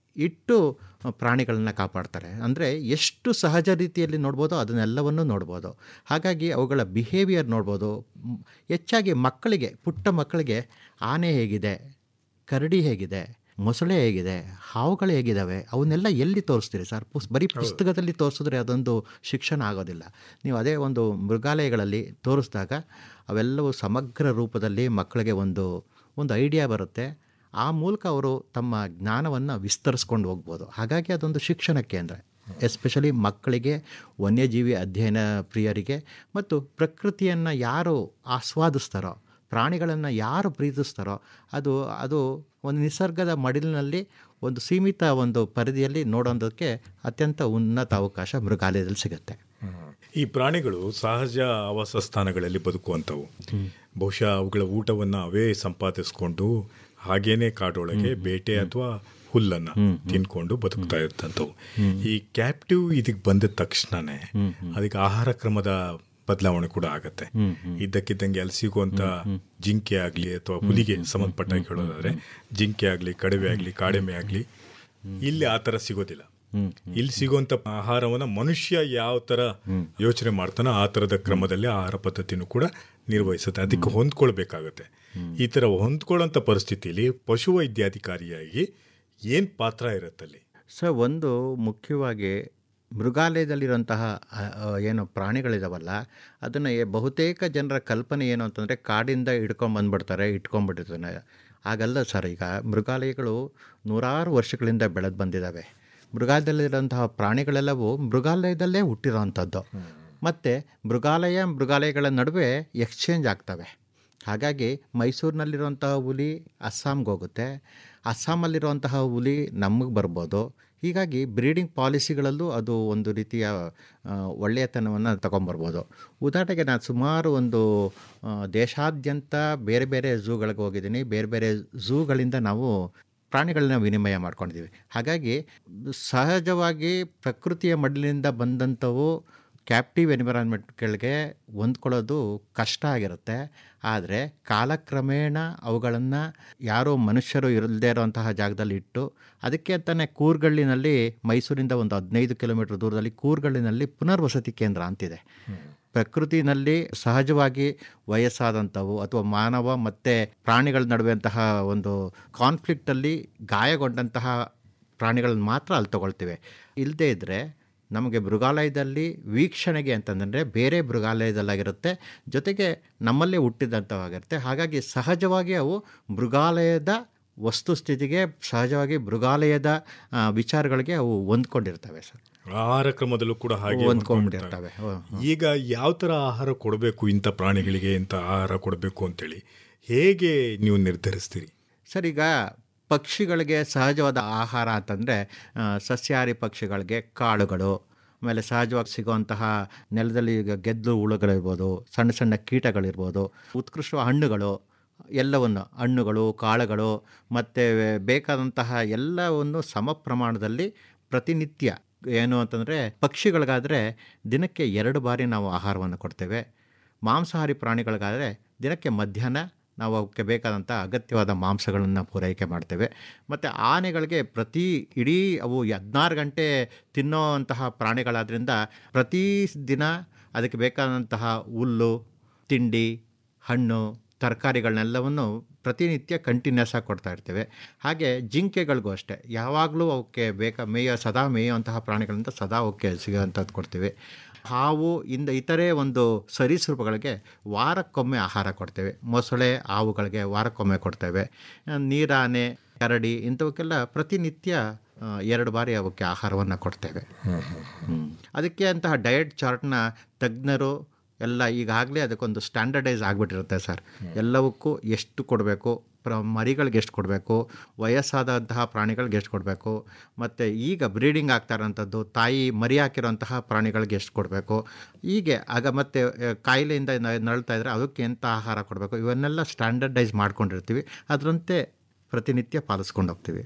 ಇಟ್ಟು ಪ್ರಾಣಿಗಳನ್ನ ಕಾಪಾಡ್ತಾರೆ ಅಂದರೆ ಎಷ್ಟು ಸಹಜ ರೀತಿಯಲ್ಲಿ ನೋಡ್ಬೋದು ಅದನ್ನೆಲ್ಲವನ್ನು ನೋಡ್ಬೋದು ಹಾಗಾಗಿ ಅವುಗಳ ಬಿಹೇವಿಯರ್ ನೋಡ್ಬೋದು ಮ್, ಹೆಚ್ಚಾಗಿ ಮಕ್ಕಳಿಗೆ ಪುಟ್ಟ ಮಕ್ಕಳಿಗೆ ಆನೆ ಹೇಗಿದೆ ಕರಡಿ ಹೇಗಿದೆ ಮೊಸಳೆ ಹೇಗಿದೆ ಹಾವುಗಳು ಹೇಗಿದ್ದಾವೆ ಅವನ್ನೆಲ್ಲ ಎಲ್ಲಿ ತೋರಿಸ್ತೀರಿ ಸರ್ ಪುಸ್ ಬರೀ ಪುಸ್ತಕದಲ್ಲಿ ತೋರಿಸಿದ್ರೆ ಅದೊಂದು ಶಿಕ್ಷಣ ಆಗೋದಿಲ್ಲ ನೀವು ಅದೇ ಒಂದು ಮೃಗಾಲಯಗಳಲ್ಲಿ ತೋರಿಸಿದಾಗ ಅವೆಲ್ಲವೂ ಸಮಗ್ರ ರೂಪದಲ್ಲಿ ಮಕ್ಕಳಿಗೆ ಒಂದು ಒಂದು ಐಡಿಯಾ ಬರುತ್ತೆ ಆ ಮೂಲಕ ಅವರು ತಮ್ಮ ಜ್ಞಾನವನ್ನು ವಿಸ್ತರಿಸ್ಕೊಂಡು ಹೋಗ್ಬೋದು ಹಾಗಾಗಿ ಅದೊಂದು ಶಿಕ್ಷಣ ಕೇಂದ್ರ ಎಸ್ಪೆಷಲಿ ಮಕ್ಕಳಿಗೆ ವನ್ಯಜೀವಿ ಅಧ್ಯಯನ ಪ್ರಿಯರಿಗೆ ಮತ್ತು ಪ್ರಕೃತಿಯನ್ನು ಯಾರು ಆಸ್ವಾದಿಸ್ತಾರೋ ಪ್ರಾಣಿಗಳನ್ನು ಯಾರು ಪ್ರೀತಿಸ್ತಾರೋ ಅದು ಅದು ಒಂದು ನಿಸರ್ಗದ ಮಡಿಲಿನಲ್ಲಿ ಒಂದು ಸೀಮಿತ ಒಂದು ಪರಿಧಿಯಲ್ಲಿ ನೋಡೋದಕ್ಕೆ ಅತ್ಯಂತ ಉನ್ನತ ಅವಕಾಶ ಮೃಗಾಲಯದಲ್ಲಿ ಸಿಗುತ್ತೆ ಈ ಪ್ರಾಣಿಗಳು ಸಹಜ ಆವಾಸ ಸ್ಥಾನಗಳಲ್ಲಿ ಬದುಕುವಂಥವು ಬಹುಶಃ ಅವುಗಳ ಊಟವನ್ನು ಅವೇ ಸಂಪಾದಿಸ್ಕೊಂಡು ಹಾಗೇನೆ ಕಾಡೊಳಗೆ ಬೇಟೆ ಅಥವಾ ಹುಲ್ಲನ್ನ ತಿನ್ಕೊಂಡು ಬದುಕ್ತಾ ಇರ್ತಂಥವು ಈ ಕ್ಯಾಪ್ಟಿವ್ ಇದಕ್ಕೆ ಬಂದ ತಕ್ಷಣನೇ ಅದಕ್ಕೆ ಆಹಾರ ಕ್ರಮದ ಬದಲಾವಣೆ ಕೂಡ ಆಗತ್ತೆ ಇದ್ದಕ್ಕಿದ್ದಂಗೆ ಅಲ್ಲಿ ಸಿಗುವಂತ ಜಿಂಕೆ ಆಗ್ಲಿ ಅಥವಾ ಹುಲಿಗೆ ಸಂಬಂಧಪಟ್ಟ ಹೇಳೋದಾದ್ರೆ ಜಿಂಕೆ ಆಗ್ಲಿ ಕಡವೆ ಆಗ್ಲಿ ಕಾಡೆಮೆ ಆಗ್ಲಿ ಇಲ್ಲಿ ಆ ತರ ಸಿಗೋದಿಲ್ಲ ಇಲ್ಲಿ ಸಿಗುವಂತ ಆಹಾರವನ್ನ ಮನುಷ್ಯ ಯಾವ ತರ ಯೋಚನೆ ಮಾಡ್ತಾನೋ ಆ ತರದ ಕ್ರಮದಲ್ಲಿ ಆಹಾರ ಪದ್ಧತಿನೂ ಕೂಡ ನಿರ್ವಹಿಸುತ್ತೆ ಅದಕ್ಕೆ ಹೊಂದ್ಕೊಳ್ಬೇಕಾಗತ್ತೆ ಈ ತರ ಹೊಂದ್ಕೊಳ್ಳೋಂಥ ಪರಿಸ್ಥಿತಿಯಲ್ಲಿ ಪಶುವೈದ್ಯಾಧಿಕಾರಿಯಾಗಿ ಏನ್ ಪಾತ್ರ ಇರುತ್ತಲ್ಲಿ ಸೊ ಒಂದು ಮುಖ್ಯವಾಗಿ ಮೃಗಾಲಯದಲ್ಲಿರುವಂತಹ ಆ, ಆ, ಏನು ಪ್ರಾಣಿಗಳಿದಾವಲ್ಲ ಅದನ್ನು ಬಹುತೇಕ ಜನರ ಕಲ್ಪನೆ ಏನು ಅಂತಂದರೆ ಕಾಡಿಂದ ಹಿಡ್ಕೊಂಡು ಬಂದ್ಬಿಡ್ತಾರೆ ಇಟ್ಕೊಂಡ್ಬಿಟ್ಟಿರ್ತಾನೆ ಹಾಗಲ್ಲ ಸರ್ ಈಗ ಮೃಗಾಲಯಗಳು ನೂರಾರು ವರ್ಷಗಳಿಂದ ಬೆಳೆದು ಬಂದಿದ್ದಾವೆ ಮೃಗಾಲಯದಲ್ಲಿರುವಂತಹ ಪ್ರಾಣಿಗಳೆಲ್ಲವೂ ಮೃಗಾಲಯದಲ್ಲೇ ಹುಟ್ಟಿರೋವಂಥದ್ದು ಮತ್ತು ಮೃಗಾಲಯ ಮೃಗಾಲಯಗಳ ನಡುವೆ ಎಕ್ಸ್ಚೇಂಜ್ ಆಗ್ತವೆ ಹಾಗಾಗಿ ಮೈಸೂರಿನಲ್ಲಿರುವಂತಹ ಹುಲಿ ಅಸ್ಸಾಂಗೆ ಹೋಗುತ್ತೆ ಅಸ್ಸಾಮಲ್ಲಿರುವಂತಹ ಹುಲಿ ನಮಗೆ ಬರ್ಬೋದು ಹೀಗಾಗಿ ಬ್ರೀಡಿಂಗ್ ಪಾಲಿಸಿಗಳಲ್ಲೂ ಅದು ಒಂದು ರೀತಿಯ ಆ, ಒಳ್ಳೆಯತನವನ್ನು ತಗೊಂಬರ್ಬೋದು ಉದಾಹರಣೆಗೆ ನಾನು ಸುಮಾರು ಒಂದು ಆ, ದೇಶಾದ್ಯಂತ ಬೇರೆ ಬೇರೆ ಝೂಗಳಿಗೆ ಹೋಗಿದ್ದೀನಿ ಬೇರೆ ಬೇರೆ ಝೂಗಳಿಂದ ನಾವು ಪ್ರಾಣಿಗಳನ್ನ ವಿನಿಮಯ ಮಾಡ್ಕೊಂಡಿದ್ದೀವಿ ಹಾಗಾಗಿ ಸಹಜವಾಗಿ ಪ್ರಕೃತಿಯ ಮಡಿಲಿನಿಂದ ಬಂದಂಥವು ಕ್ಯಾಪ್ಟಿವ್ ಎನ್ವಿರಾನ್ಮೆಂಟ್ಗಳಿಗೆ ಹೊಂದ್ಕೊಳ್ಳೋದು ಕಷ್ಟ ಆಗಿರುತ್ತೆ ಆದರೆ ಕಾಲಕ್ರಮೇಣ ಅವುಗಳನ್ನು ಯಾರೋ ಮನುಷ್ಯರು ಇರದೇ ಇರೋಂತಹ ಜಾಗದಲ್ಲಿ ಇಟ್ಟು ಅದಕ್ಕೆ ಅಂತಲೇ ಕೂರ್ಗಳ್ಳಿನಲ್ಲಿ ಮೈಸೂರಿಂದ ಒಂದು ಹದಿನೈದು ಕಿಲೋಮೀಟರ್ ದೂರದಲ್ಲಿ ಕೂರ್ಗಳ್ಳಿನಲ್ಲಿ ಪುನರ್ವಸತಿ ಕೇಂದ್ರ ಅಂತಿದೆ ಪ್ರಕೃತಿನಲ್ಲಿ ಸಹಜವಾಗಿ ವಯಸ್ಸಾದಂಥವು ಅಥವಾ ಮಾನವ ಮತ್ತು ಪ್ರಾಣಿಗಳ ನಡುವೆಂತಹ ಒಂದು ಕಾನ್ಫ್ಲಿಕ್ಟಲ್ಲಿ ಗಾಯಗೊಂಡಂತಹ ಪ್ರಾಣಿಗಳನ್ನ ಮಾತ್ರ ಅಲ್ಲಿ ತಗೊಳ್ತೀವಿ ಇಲ್ಲದೇ ಇದ್ದರೆ ನಮಗೆ ಮೃಗಾಲಯದಲ್ಲಿ ವೀಕ್ಷಣೆಗೆ ಅಂತಂದರೆ ಬೇರೆ ಮೃಗಾಲಯದಲ್ಲಾಗಿರುತ್ತೆ ಜೊತೆಗೆ ನಮ್ಮಲ್ಲೇ ಹುಟ್ಟಿದಂಥವಾಗಿರುತ್ತೆ ಹಾಗಾಗಿ ಸಹಜವಾಗಿ ಅವು ಮೃಗಾಲಯದ ವಸ್ತುಸ್ಥಿತಿಗೆ ಸಹಜವಾಗಿ ಮೃಗಾಲಯದ ಆ, ವಿಚಾರಗಳಿಗೆ ಅವು ಹೊಂದ್ಕೊಂಡಿರ್ತವೆ ಸರ್ ಆಹಾರ ಕ್ರಮದಲ್ಲೂ ಕೂಡ ಹಾಗೆ ಹೊಂದ್ಕೊಂಡ್ಬಿಟ್ಟಿರ್ತವೆ ಹೊಂದ್ಕೊಂಡಿರ್ತವೆ. ಈಗ ಯಾವ ತರ ಆಹಾರ ಕೊಡಬೇಕು ಇಂಥ ಪ್ರಾಣಿಗಳಿಗೆ ಇಂಥ ಆಹಾರ ಕೊಡಬೇಕು ಅಂತೇಳಿ ಹೇಗೆ ನೀವು ನಿರ್ಧರಿಸ್ತೀರಿ ಸರ್ ಈಗ ಪಕ್ಷಿಗಳಿಗೆ ಸಹಜವಾದ ಆಹಾರ ಅಂತಂದರೆ ಸಸ್ಯಾಹಾರಿ ಪಕ್ಷಿಗಳಿಗೆ ಕಾಳುಗಳು ಆಮೇಲೆ ಸಹಜವಾಗಿ ಸಿಗುವಂತಹ ನೆಲದಲ್ಲಿ ಈಗ ಗೆದ್ದು ಹುಳುಗಳಿರ್ಬೋದು ಸಣ್ಣ ಸಣ್ಣ ಕೀಟಗಳಿರ್ಬೋದು ಉತ್ಕೃಷ್ಟ ಹಣ್ಣುಗಳು ಎಲ್ಲವನ್ನು ಹಣ್ಣುಗಳು ಕಾಳುಗಳು ಮತ್ತು ಬೇಕಾದಂತಹ ಎಲ್ಲವನ್ನು ಸಮ ಪ್ರಮಾಣದಲ್ಲಿ ಪ್ರತಿನಿತ್ಯ ಏನು ಅಂತಂದರೆ ಪಕ್ಷಿಗಳಿಗಾದರೆ ದಿನಕ್ಕೆ ಎರಡು ಬಾರಿ ನಾವು ಆಹಾರವನ್ನು ಕೊಡ್ತೇವೆ ಮಾಂಸಾಹಾರಿ ಪ್ರಾಣಿಗಳಿಗಾದರೆ ದಿನಕ್ಕೆ ಮಧ್ಯಾಹ್ನ ನಾವು ಅವಕ್ಕೆ ಬೇಕಾದಂಥ ಅಗತ್ಯವಾದ ಮಾಂಸಗಳನ್ನು ಪೂರೈಕೆ ಮಾಡ್ತೇವೆ ಮತ್ತು ಆನೆಗಳಿಗೆ ಪ್ರತಿ ಇಡೀ ಅವು ಹದಿನಾರು ಗಂಟೆ ತಿನ್ನೋವಂತಹ ಪ್ರಾಣಿಗಳಾದ್ರಿಂದ ಪ್ರತಿ ದಿನ ಅದಕ್ಕೆ ಬೇಕಾದಂತಹ ಹುಲ್ಲು ತಿಂಡಿ ಹಣ್ಣು ತರಕಾರಿಗಳನ್ನೆಲ್ಲವನ್ನು ಪ್ರತಿನಿತ್ಯ ಕಂಟಿನ್ಯೂಸ್ ಆಗಿ ಕೊಡ್ತಾ ಇರ್ತೇವೆ ಹಾಗೆ ಜಿಂಕೆಗಳಿಗೂ ಅಷ್ಟೇ ಯಾವಾಗಲೂ ಅವಕ್ಕೆ ಬೇಕಾ ಮೇಯೋ ಸದಾ ಮೇಯುವಂತಹ ಪ್ರಾಣಿಗಳಿಂದ ಸದಾ ಅವಕ್ಕೆ ಸಿಗೋವಂಥದ್ದು ಕೊಡ್ತೀವಿ ಹಾವು ಇಂದ ಇತರೆ ಒಂದು ಸರೀಸೃಪಗಳಿಗೆ ವಾರಕ್ಕೊಮ್ಮೆ ಆಹಾರ ಕೊಡ್ತೇವೆ ಮೊಸಳೆ ಹಾವುಗಳಿಗೆ ವಾರಕ್ಕೊಮ್ಮೆ ಕೊಡ್ತೇವೆ ಆ, ನೀರಾನೆ ಕರಡಿ ಇಂಥವಕ್ಕೆಲ್ಲ ಪ್ರತಿನಿತ್ಯ ಆ, ಎರಡು ಬಾರಿ ಅವಕ್ಕೆ ಆಹಾರವನ್ನು ಕೊಡ್ತೇವೆ ಹ್ಮ್. ಅದಕ್ಕೆ ಅಂತಹ ಡಯಟ್ ಚಾರ್ಟ್ನ ತಜ್ಞರು ಎಲ್ಲ ಈಗಾಗಲೇ ಅದಕ್ಕೊಂದು ಸ್ಟ್ಯಾಂಡರ್ಡೈಸ್ ಆಗಿಬಿಟ್ಟಿರುತ್ತೆ ಸರ್ ಎಲ್ಲವಕ್ಕೂ ಎಷ್ಟು ಕೊಡಬೇಕು ಪ್ರ ಮರಿಗಳಿಗೆ ಎಷ್ಟು ಕೊಡಬೇಕು ವಯಸ್ಸಾದಂತಹ ಪ್ರಾಣಿಗಳಿಗೆ ಎಷ್ಟು ಕೊಡಬೇಕು ಮತ್ತು ಈಗ ಬ್ರೀಡಿಂಗ್ ಆಗ್ತಾ ಇರೋಂಥದ್ದು ತಾಯಿ ಮರಿ ಹಾಕಿರೋಂತಹ ಪ್ರಾಣಿಗಳಿಗೆ ಎಷ್ಟು ಕೊಡಬೇಕು ಹೀಗೆ ಆಗ ಮತ್ತೆ ಆ, ಕಾಯಿಲೆಯಿಂದ ನ- ನರಳ್ತಾ ಇದ್ದರೆ ಅದಕ್ಕೆ ಎಂಥ ಆಹಾರ ಕೊಡಬೇಕು ಇವನ್ನೆಲ್ಲ ಸ್ಟ್ಯಾಂಡರ್ಡೈಸ್ ಮಾಡ್ಕೊಂಡಿರ್ತೀವಿ ಅದರಂತೆ ಪ್ರತಿನಿತ್ಯ ಪಾಲಿಸ್ಕೊಂಡು ಹೋಗ್ತೀವಿ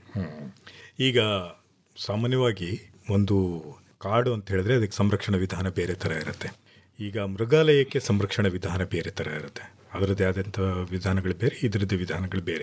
ಈಗ ಸಾಮಾನ್ಯವಾಗಿ ಒಂದು ಕಾಡು ಅಂತ ಹೇಳಿದ್ರೆ ಅದಕ್ಕೆ ಸಂರಕ್ಷಣಾ ವಿಧಾನ ಬೇರೆ ಥರ ಇರುತ್ತೆ ಈಗ ಮೃಗಾಲಯಕ್ಕೆ ಸಂರಕ್ಷಣಾ ವಿಧಾನ ಬೇರೆ ಥರ ಇರುತ್ತೆ ಅದರದ್ದೇ ಆದಂಥ ವಿಧಾನಗಳು ಬೇರೆ ಇದರದ್ದೇ ವಿಧಾನಗಳು ಬೇರೆ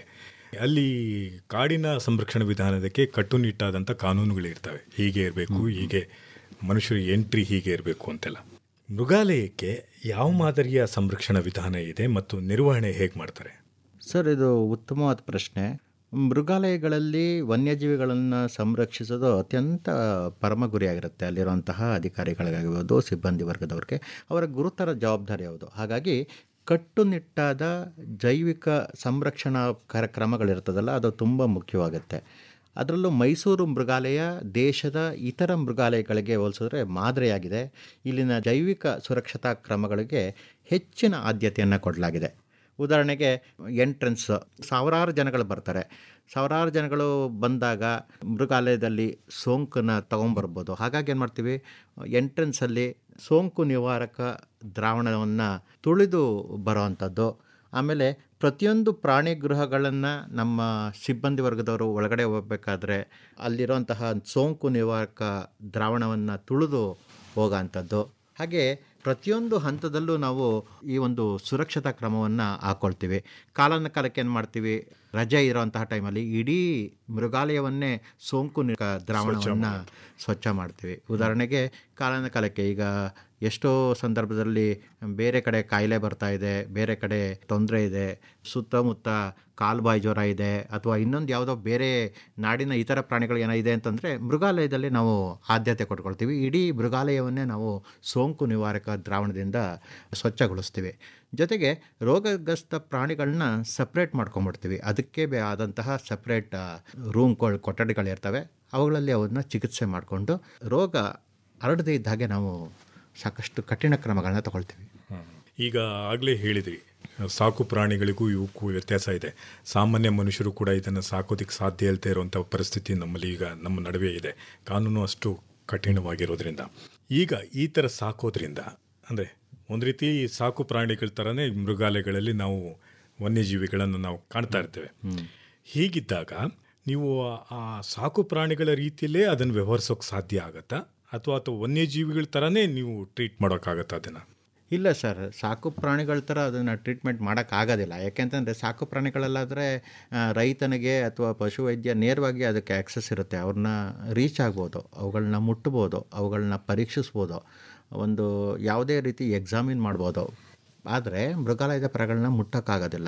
ಅಲ್ಲಿ ಕಾಡಿನ ಸಂರಕ್ಷಣಾ ವಿಧಾನದಕ್ಕೆ ಕಟ್ಟುನಿಟ್ಟಾದಂಥ ಕಾನೂನುಗಳಿರ್ತವೆ ಹೀಗೆ ಇರಬೇಕು ಹೀಗೆ ಮನುಷ್ಯರ ಎಂಟ್ರಿ ಹೀಗೆ ಇರಬೇಕು ಅಂತೆಲ್ಲ ಮೃಗಾಲಯಕ್ಕೆ ಯಾವ ಮಾದರಿಯ ಸಂರಕ್ಷಣಾ ವಿಧಾನ ಇದೆ ಮತ್ತು ನಿರ್ವಹಣೆ ಹೇಗೆ ಮಾಡ್ತಾರೆ ಸರ್ ಇದು ಉತ್ತಮವಾದ ಪ್ರಶ್ನೆ ಮೃಗಾಲಯಗಳಲ್ಲಿ ವನ್ಯಜೀವಿಗಳನ್ನು ಸಂರಕ್ಷಿಸೋದು ಅತ್ಯಂತ ಪರಮ ಗುರಿಯಾಗಿರುತ್ತೆ ಅಲ್ಲಿರುವಂತಹ ಅಧಿಕಾರಿಗಳಿಗಾಗಿರ್ಬೋದು ಸಿಬ್ಬಂದಿ ವರ್ಗದವ್ರಿಗೆ ಅವರ ಗುರುತರ ಜವಾಬ್ದಾರಿ ಯಾವುದು ಹಾಗಾಗಿ ಕಟ್ಟುನಿಟ್ಟಾದ ಜೈವಿಕ ಸಂರಕ್ಷಣಾ ಕಾರ್ಯಕ್ರಮಗಳಿರ್ತದಲ್ಲ ಅದು ತುಂಬ ಮುಖ್ಯವಾಗುತ್ತೆ ಅದರಲ್ಲೂ ಮೈಸೂರು ಮೃಗಾಲಯ ದೇಶದ ಇತರ ಮೃಗಾಲಯಗಳಿಗೆ ಹೋಲಿಸಿದ್ರೆ ಮಾದರಿಯಾಗಿದೆ ಇಲ್ಲಿನ ಜೈವಿಕ ಸುರಕ್ಷತಾ ಕ್ರಮಗಳಿಗೆ ಹೆಚ್ಚಿನ ಆದ್ಯತೆಯನ್ನು ಕೊಡಲಾಗಿದೆ ಉದಾಹರಣೆಗೆ ಎಂಟ್ರೆನ್ಸ್ ಸಾವಿರಾರು ಜನಗಳು ಬರ್ತಾರೆ ಸಾವಿರಾರು ಜನಗಳು ಬಂದಾಗ ಮೃಗಾಲಯದಲ್ಲಿ ಸೋಂಕನ್ನು ತೊಗೊಂಬರ್ಬೋದು ಹಾಗಾಗಿ ಏನು ಮಾಡ್ತೀವಿ ಎಂಟ್ರೆನ್ಸಲ್ಲಿ ಸೋಂಕು ನಿವಾರಕ ದ್ರಾವಣವನ್ನು ತುಳಿದು ಬರೋವಂಥದ್ದು ಆಮೇಲೆ ಪ್ರತಿಯೊಂದು ಪ್ರಾಣಿ ಗೃಹಗಳನ್ನು ನಮ್ಮ ಸಿಬ್ಬಂದಿ ವರ್ಗದವರು ಒಳಗಡೆ ಹೋಗಬೇಕಾದ್ರೆ ಅಲ್ಲಿರುವಂತಹ ಸೋಂಕು ನಿವಾರಕ ದ್ರಾವಣವನ್ನು ತುಳಿದು ಹೋಗೋಂಥದ್ದು ಹಾಗೆ ಪ್ರತಿಯೊಂದು ಹಂತದಲ್ಲೂ ನಾವು ಈ ಒಂದು ಸುರಕ್ಷತಾ ಕ್ರಮವನ್ನು ಹಾಕ್ಕೊಳ್ತೀವಿ ಕಾಲನ ಕಾಲಕ್ಕೆ ಏನು ಮಾಡ್ತೀವಿ ರಜೆ ಇರೋಂತಹ ಟೈಮಲ್ಲಿ ಇಡೀ ಮೃಗಾಲಯವನ್ನೇ ಸೋಂಕು ನಿ- ದ್ರಾವಣವನ್ನು ಸ್ವಚ್ಛ ಮಾಡ್ತೀವಿ ಉದಾಹರಣೆಗೆ ಕಾಲನ ಕಾಲಕ್ಕೆ ಈಗ ಎಷ್ಟೋ ಸಂದರ್ಭದಲ್ಲಿ ಬೇರೆ ಕಡೆ ಕಾಯಿಲೆ ಬರ್ತಾ ಇದೆ ಬೇರೆ ಕಡೆ ತೊಂದರೆ ಇದೆ ಸುತ್ತಮುತ್ತ ಕಾಲ್ಬಾಯಿ ಜ್ವರ ಇದೆ ಅಥವಾ ಇನ್ನೊಂದು ಯಾವುದೋ ಬೇರೆ ನಾಡಿನ ಇತರ ಪ್ರಾಣಿಗಳು ಏನೋ ಇದೆ ಅಂತಂದರೆ ಮೃಗಾಲಯದಲ್ಲಿ ನಾವು ಆದ್ಯತೆ ಕೊಟ್ಕೊಳ್ತೀವಿ ಇಡೀ ಮೃಗಾಲಯವನ್ನೇ ನಾವು ಸೋಂಕು ನಿವಾರಕ ದ್ರಾವಣದಿಂದ ಸ್ವಚ್ಛಗೊಳಿಸ್ತೀವಿ ಜೊತೆಗೆ ರೋಗಗ್ರಸ್ತ ಪ್ರಾಣಿಗಳನ್ನ ಸಪ್ರೇಟ್ ಮಾಡ್ಕೊಂಬಿಡ್ತೀವಿ ಅದಕ್ಕೆ ಬೇ ಆದಂತಹ ಸಪ್ರೇಟ್ ರೂಮ್ಗಳು ಕೊಠಡಿಗಳಿರ್ತವೆ ಅವುಗಳಲ್ಲಿ ಅವನ್ನ ಚಿಕಿತ್ಸೆ ಮಾಡಿಕೊಂಡು ರೋಗ ಹರಡದೇ ಇದ್ದ ಹಾಗೆ ನಾವು ಸಾಕಷ್ಟು ಕಠಿಣ ಕ್ರಮಗಳನ್ನ ತಗೊಳ್ತೀವಿ ಈಗ ಆಗಲೇ ಹೇಳಿದ್ರಿ ಸಾಕು ಪ್ರಾಣಿಗಳಿಗೂ ಇವಕ್ಕೂ ವ್ಯತ್ಯಾಸ ಇದೆ ಸಾಮಾನ್ಯ ಮನುಷ್ಯರು ಕೂಡ ಇದನ್ನು ಸಾಕೋದಕ್ಕೆ ಸಾಧ್ಯ ಇಲ್ಲದೆ ಇರುವಂಥ ಪರಿಸ್ಥಿತಿ ನಮ್ಮಲ್ಲಿ ಈಗ ನಮ್ಮ ನಡುವೆ ಇದೆ ಕಾನೂನು ಅಷ್ಟು ಕಠಿಣವಾಗಿರೋದ್ರಿಂದ ಈಗ ಈ ಥರ ಸಾಕೋದ್ರಿಂದ ಅಂದರೆ ಒಂದು ರೀತಿ ಸಾಕು ಪ್ರಾಣಿಗಳ ಥರನೇ ಮೃಗಾಲಯಗಳಲ್ಲಿ ನಾವು ವನ್ಯಜೀವಿಗಳನ್ನು ನಾವು ಕಾಣ್ತಾ ಇರ್ತೇವೆ ಹೀಗಿದ್ದಾಗ ನೀವು ಆ ಸಾಕು ಪ್ರಾಣಿಗಳ ರೀತಿಯಲ್ಲೇ ಅದನ್ನು ವ್ಯವಹರಿಸೋಕೆ ಸಾಧ್ಯ ಆಗತ್ತಾ ಅಥವಾ ಅಥವಾ ವನ್ಯಜೀವಿಗಳ ಥರನೇ ನೀವು ಟ್ರೀಟ್ ಮಾಡೋಕ್ಕಾಗತ್ತಾ ಅದನ್ನು ಇಲ್ಲ ಸರ್ ಸಾಕು ಪ್ರಾಣಿಗಳ ಥರ ಅದನ್ನು ಟ್ರೀಟ್ಮೆಂಟ್ ಮಾಡೋಕ್ಕಾಗೋದಿಲ್ಲ ಯಾಕೆಂತಂದರೆ ಸಾಕು ಪ್ರಾಣಿಗಳಲ್ಲಾದರೆ ಆ, ರೈತನಿಗೆ ಅಥವಾ ಪಶುವೈದ್ಯ ನೇರವಾಗಿ ಅದಕ್ಕೆ ಆ್ಯಕ್ಸಸ್ ಇರುತ್ತೆ ಅವ್ರನ್ನ ರೀಚ್ ಆಗ್ಬೋದು ಅವುಗಳನ್ನ ಮುಟ್ಬೋದು ಅವುಗಳನ್ನ ಪರೀಕ್ಷಿಸ್ಬೋದು ಒಂದು ಯಾವುದೇ ರೀತಿ ಎಕ್ಸಾಮಿನ್ ಮಾಡ್ಬೋದು ಆದರೆ ಮೃಗಾಲಯದ ಪರಗಳನ್ನ ಮುಟ್ಟೋಕ್ಕಾಗೋದಿಲ್ಲ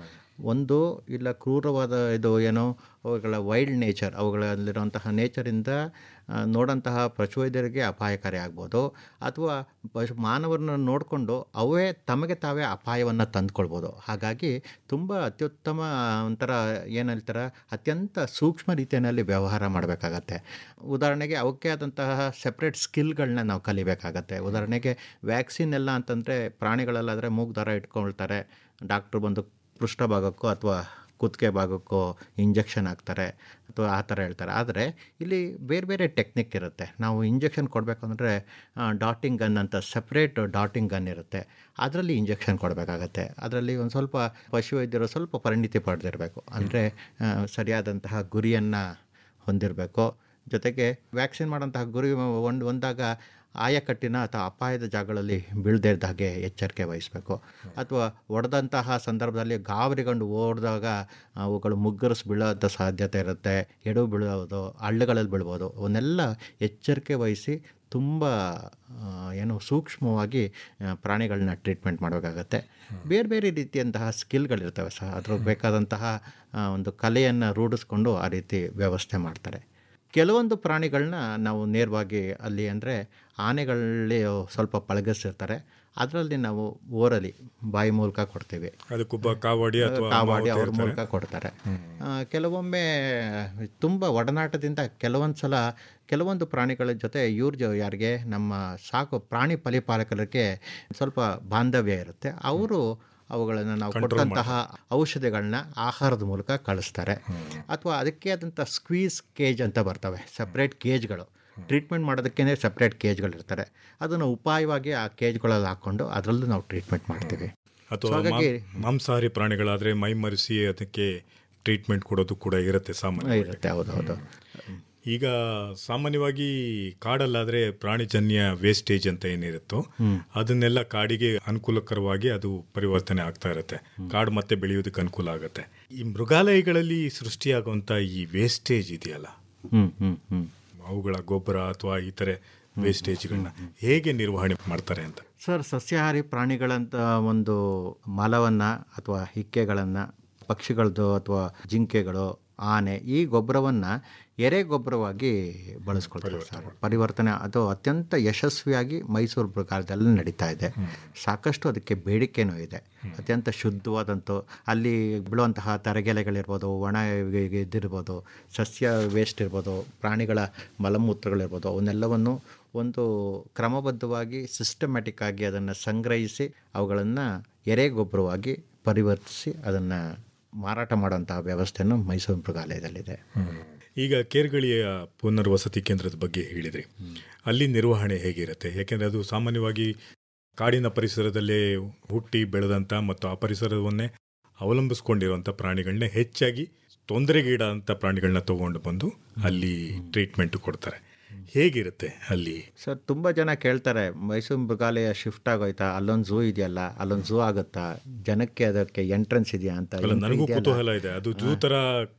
ಒಂದು ಇಲ್ಲ ಕ್ರೂರವಾದ ಇದು ಏನೋ ಅವುಗಳ ವೈಲ್ಡ್ ನೇಚರ್ ಅವುಗಳಲ್ಲಿರುವಂತಹ ನೇಚರಿಂದ ಆ, ನೋಡಂತಹ ಪಶುವೈದ್ಯರಿಗೆ ಅಪಾಯಕಾರಿ ಆಗ್ಬೋದು ಅಥವಾ ಪಶು ಮಾನವರನ್ನ ನೋಡಿಕೊಂಡು ಅವೇ ತಮಗೆ ತಾವೇ ಅಪಾಯವನ್ನು ತಂದುಕೊಳ್ಬೋದು ಹಾಗಾಗಿ ತುಂಬ ಅತ್ಯುತ್ತಮ ಒಂಥರ ಏನು ಹೇಳ್ತಾರೆ ಅತ್ಯಂತ ಸೂಕ್ಷ್ಮ ರೀತಿಯಲ್ಲಿ ವ್ಯವಹಾರ ಮಾಡಬೇಕಾಗತ್ತೆ ಉದಾಹರಣೆಗೆ ಅವಕ್ಕೆ ಆದಂತಹ ಸೆಪ್ರೇಟ್ ಸ್ಕಿಲ್ಗಳನ್ನ ನಾವು ಕಲಿಬೇಕಾಗತ್ತೆ ಉದಾಹರಣೆಗೆ ವ್ಯಾಕ್ಸಿನ್ ಎಲ್ಲ ಅಂತಂದರೆ ಪ್ರಾಣಿಗಳಲ್ಲಾದರೆ ಮೂಗು ದಾರ ಇಟ್ಕೊಳ್ತಾರೆ ಡಾಕ್ಟ್ರು ಬಂದು ಪೃಷ್ಠಭಾಗಕ್ಕೋ ಅಥವಾ ಕುತ್ತಿಗೆ ಭಾಗಕ್ಕೋ ಇಂಜೆಕ್ಷನ್ ಹಾಕ್ತಾರೆ ಅಥವಾ ಆ ಥರ ಹೇಳ್ತಾರೆ ಆದರೆ ಇಲ್ಲಿ ಬೇರೆ ಬೇರೆ ಟೆಕ್ನಿಕ್ ಇರುತ್ತೆ ನಾವು ಇಂಜೆಕ್ಷನ್ ಕೊಡಬೇಕಂದ್ರೆ ಡಾಟಿಂಗ್ ಗನ್ ಅಂತ ಸಪ್ರೇಟ್ ಡಾಟಿಂಗ್ ಗನ್ ಇರುತ್ತೆ ಅದರಲ್ಲಿ ಇಂಜೆಕ್ಷನ್ ಕೊಡಬೇಕಾಗತ್ತೆ ಅದರಲ್ಲಿ ಒಂದು ಸ್ವಲ್ಪ ಪಶುವೈದ್ಯರು ಸ್ವಲ್ಪ ಪರಿಣಿತಿ ಪಡೆದಿರಬೇಕು ಅಂದರೆ ಸರಿಯಾದಂತಹ ಗುರಿಯನ್ನು ಹೊಂದಿರಬೇಕು ಜೊತೆಗೆ ವ್ಯಾಕ್ಸಿನ್ ಮಾಡೋಂತಹ ಗುರಿ ಒಂದು ಒಂದಾಗ ಆಯಕಟ್ಟಿನ ಅಥವಾ ಅಪಾಯದ ಜಾಗಗಳಲ್ಲಿ ಬೀಳದೇ ಇದ್ದ ಹಾಗೆ ಎಚ್ಚರಿಕೆ ವಹಿಸಬೇಕು ಅಥವಾ ಒಡೆದಂತಹ ಸಂದರ್ಭದಲ್ಲಿ ಗಾಬರಿಗೊಂಡು ಓಡಿದಾಗ ಅವುಗಳು ಮುಗ್ಗರಿಸಿ ಬೀಳೋಂಥ ಸಾಧ್ಯತೆ ಇರುತ್ತೆ ಎಡು ಬೀಳೋದು ಹಳ್ಳಗಳಲ್ಲಿ ಬೀಳ್ಬೋದು ಅವನ್ನೆಲ್ಲ ಎಚ್ಚರಿಕೆ ವಹಿಸಿ ತುಂಬ ಆ, ಏನು ಸೂಕ್ಷ್ಮವಾಗಿ ಆ, ಪ್ರಾಣಿಗಳನ್ನ ಟ್ರೀಟ್ಮೆಂಟ್ ಮಾಡಬೇಕಾಗತ್ತೆ ಬೇರೆ ಬೇರೆ ರೀತಿಯಂತಹ ಸ್ಕಿಲ್ಗಳಿರ್ತವೆ ಸಹ ಅದ್ರ ಬೇಕಾದಂತಹ ಆ, ಒಂದು ಕಲೆಯನ್ನು ರೂಢಿಸ್ಕೊಂಡು ಆ ರೀತಿ ವ್ಯವಸ್ಥೆ ಮಾಡ್ತಾರೆ ಕೆಲವೊಂದು ಪ್ರಾಣಿಗಳನ್ನ ನಾವು ನೇರವಾಗಿ ಅಲ್ಲಿ ಅಂದರೆ ಆನೆಗಳಲ್ಲಿ ಸ್ವಲ್ಪ ಪಳಗಿಸಿರ್ತಾರೆ ಅದರಲ್ಲಿ ನಾವು ಓರಲಿ ಬಾಯಿ ಮೂಲಕ ಕೊಡ್ತೀವಿ ಅದಕ್ಕೊಬ್ಬ ಕಾವಾಡಿ ಅಥವಾ ಕಾವಾಡಿ ಮಾವುತ ಅವ್ರ ಇರ್ತಾರೆ. ಮೂಲಕ ಕೊಡ್ತಾರೆ ಆ, ಕೆಲವೊಮ್ಮೆ ತುಂಬ ಒಡನಾಟದಿಂದ ಕೆಲವೊಂದು ಸಲ ಕೆಲವೊಂದು ಪ್ರಾಣಿಗಳ ಜೊತೆ ಇವ್ರ ಜೊ ಯಾರಿಗೆ ನಮ್ಮ ಸಾಕು ಪ್ರಾಣಿ ಪರಿಪಾಲಕರಿಗೆ ಸ್ವಲ್ಪ ಬಾಂಧವ್ಯ ಇರುತ್ತೆ ಅವರು ಅವುಗಳನ್ನು ನಾವು ಕೊಟ್ಟಂತಹ ಔಷಧಿಗಳನ್ನ ಆಹಾರದ ಮೂಲಕ ಕಳಿಸ್ತಾರೆ ಅಥವಾ ಅದಕ್ಕೆ ಆದಂಥ ಸ್ಕ್ವೀಸ್ ಕೇಜ್ ಅಂತ ಬರ್ತವೆ ಸಪ್ರೇಟ್ ಕೇಜ್ಗಳು ಟ್ರೀಟ್ಮೆಂಟ್ ಮಾಡೋದಕ್ಕೇ ಸಪ್ರೇಟ್ ಕೇಜ್ಗಳಿರ್ತಾರೆ ಅದನ್ನು ಉಪಾಯವಾಗಿ ಆ ಕೇಜ್ಗಳಲ್ಲಿ ಹಾಕ್ಕೊಂಡು ಅದರಲ್ಲೂ ನಾವು ಟ್ರೀಟ್ಮೆಂಟ್ ಮಾಡ್ತೀವಿ ಅಥವಾ So ಹಾಗಾಗಿ ಮಾಂ- ಮಾಂಸಾಹಾರಿ ಪ್ರಾಣಿಗಳಾದರೆ ಮೈ ಮರೆಸಿ ಅದಕ್ಕೆ ಟ್ರೀಟ್ಮೆಂಟ್ ಕೊಡೋದು ಕೂಡ ಇರುತ್ತೆ ಸಾಮಾನ್ಯ ಇರುತ್ತೆ ಹೌದು ಹೌದು ಈಗ ಸಾಮಾನ್ಯವಾಗಿ ಕಾಡಲ್ಲಾದರೆ ಪ್ರಾಣಿಜನ್ಯ ವೇಸ್ಟೇಜ್ ಅಂತ ಏನಿರುತ್ತೋ ಅದನ್ನೆಲ್ಲ ಕಾಡಿಗೆ ಅನುಕೂಲಕರವಾಗಿ ಅದು ಪರಿವರ್ತನೆ ಆಗ್ತಾ ಇರುತ್ತೆ ಕಾಡು ಮತ್ತೆ ಬೆಳೆಯೋದಕ್ಕೆ ಅನುಕೂಲ ಆಗುತ್ತೆ ಈ ಮೃಗಾಲಯಗಳಲ್ಲಿ ಸೃಷ್ಟಿಯಾಗುವಂಥ ಈ ವೇಸ್ಟೇಜ್ ಇದೆಯಲ್ಲ ಹ್ಮ್ ಹ್ಮ್ ಹ್ಮ್ ಅವುಗಳ ಗೊಬ್ಬರ ಅಥವಾ ಇತರೆ ವೇಸ್ಟೇಜ್ಗಳನ್ನ ಹೇಗೆ ನಿರ್ವಹಣೆ ಮಾಡ್ತಾರೆ ಅಂತ ಸರ್ ಸಸ್ಯಾಹಾರಿ ಪ್ರಾಣಿಗಳಂತ ಒಂದು ಮಲವನ್ನು ಅಥವಾ ಹಿಕ್ಕೆಗಳನ್ನು ಪಕ್ಷಿಗಳದ್ದು ಅಥವಾ ಜಿಂಕೆಗಳು ಆನೆ ಈ ಗೊಬ್ಬರವನ್ನು ಎರೆ ಗೊಬ್ಬರವಾಗಿ ಬಳಸ್ಕೊಳ್ತಾರೆ ಸರ್ ಪರಿವರ್ತನೆ ಅದು ಅತ್ಯಂತ ಯಶಸ್ವಿಯಾಗಿ ಮೈಸೂರು ಮೃಗಾಲಯದಲ್ಲಿ ನಡೀತಾ ಇದೆ ಸಾಕಷ್ಟು ಅದಕ್ಕೆ ಬೇಡಿಕೆನೂ ಇದೆ ಅತ್ಯಂತ ಶುದ್ಧವಾದಂಥ ಅಲ್ಲಿ ಬೀಳುವಂತಹ ತರಗೆಲೆಗಳಿರ್ಬೋದು ಒಣ ಇದಿರ್ಬೋದು ಸಸ್ಯ ವೇಸ್ಟ್ ಇರ್ಬೋದು ಪ್ರಾಣಿಗಳ ಮಲಮೂತ್ರಗಳಿರ್ಬೋದು ಅವನ್ನೆಲ್ಲವನ್ನು ಒಂದು ಕ್ರಮಬದ್ಧವಾಗಿ ಸಿಸ್ಟಮ್ಯಾಟಿಕ್ ಆಗಿ ಅದನ್ನು ಸಂಗ್ರಹಿಸಿ ಅವುಗಳನ್ನು ಎರೆ ಗೊಬ್ಬರವಾಗಿ ಪರಿವರ್ತಿಸಿ ಅದನ್ನು ಮಾರಾಟ ಮಾಡುವಂತಹ ವ್ಯವಸ್ಥೆಯನ್ನು ಮೈಸೂರು ಮೃಗಾಲಯದಲ್ಲಿದೆ ಈಗ ಕೇರ್ಗಳಿಯ ಪುನರ್ವಸತಿ ಕೇಂದ್ರದ ಬಗ್ಗೆ ಹೇಳಿದ್ರಿ ಅಲ್ಲಿ ನಿರ್ವಹಣೆ ಹೇಗಿರುತ್ತೆ ಯಾಕೆಂದರೆ ಅದು ಸಾಮಾನ್ಯವಾಗಿ ಕಾಡಿನ ಪರಿಸರದಲ್ಲೇ ಹುಟ್ಟಿ ಬೆಳೆದಂಥ ಮತ್ತು ಆ ಪರಿಸರವನ್ನೇ ಅವಲಂಬಿಸ್ಕೊಂಡಿರುವಂಥ ಪ್ರಾಣಿಗಳನ್ನ ಹೆಚ್ಚಾಗಿ ತೊಂದರೆಗೀಡಂಥ ಪ್ರಾಣಿಗಳನ್ನ ತಗೊಂಡು ಬಂದು ಅಲ್ಲಿ ಟ್ರೀಟ್ಮೆಂಟ್ ಕೊಡ್ತಾರೆ ಹೇಗಿರುತ್ತೆ ಅಲ್ಲಿ ಸರ್ ತುಂಬ ಜನ ಕೇಳ್ತಾರೆ ಮೈಸೂರು ಮೃಗಾಲಯ ಶಿಫ್ಟ್ ಆಗೋಯ್ತಾ ಅಲ್ಲೊಂದು ಝೂ ಇದೆಯಲ್ಲ ಅಲ್ಲೊಂದು ಝೂ ಆಗುತ್ತಾ ಜನಕ್ಕೆ ಅದಕ್ಕೆ ಎಂಟ್ರೆನ್ಸ್ ಇದೆಯಾ ಅಂತ ಅಲ್ಲ entry ನನಗೂ ಇದೆಯಲ್ಲ? ಕುತೂಹಲ ಇದೆ ಅದು ಜೂ ತರ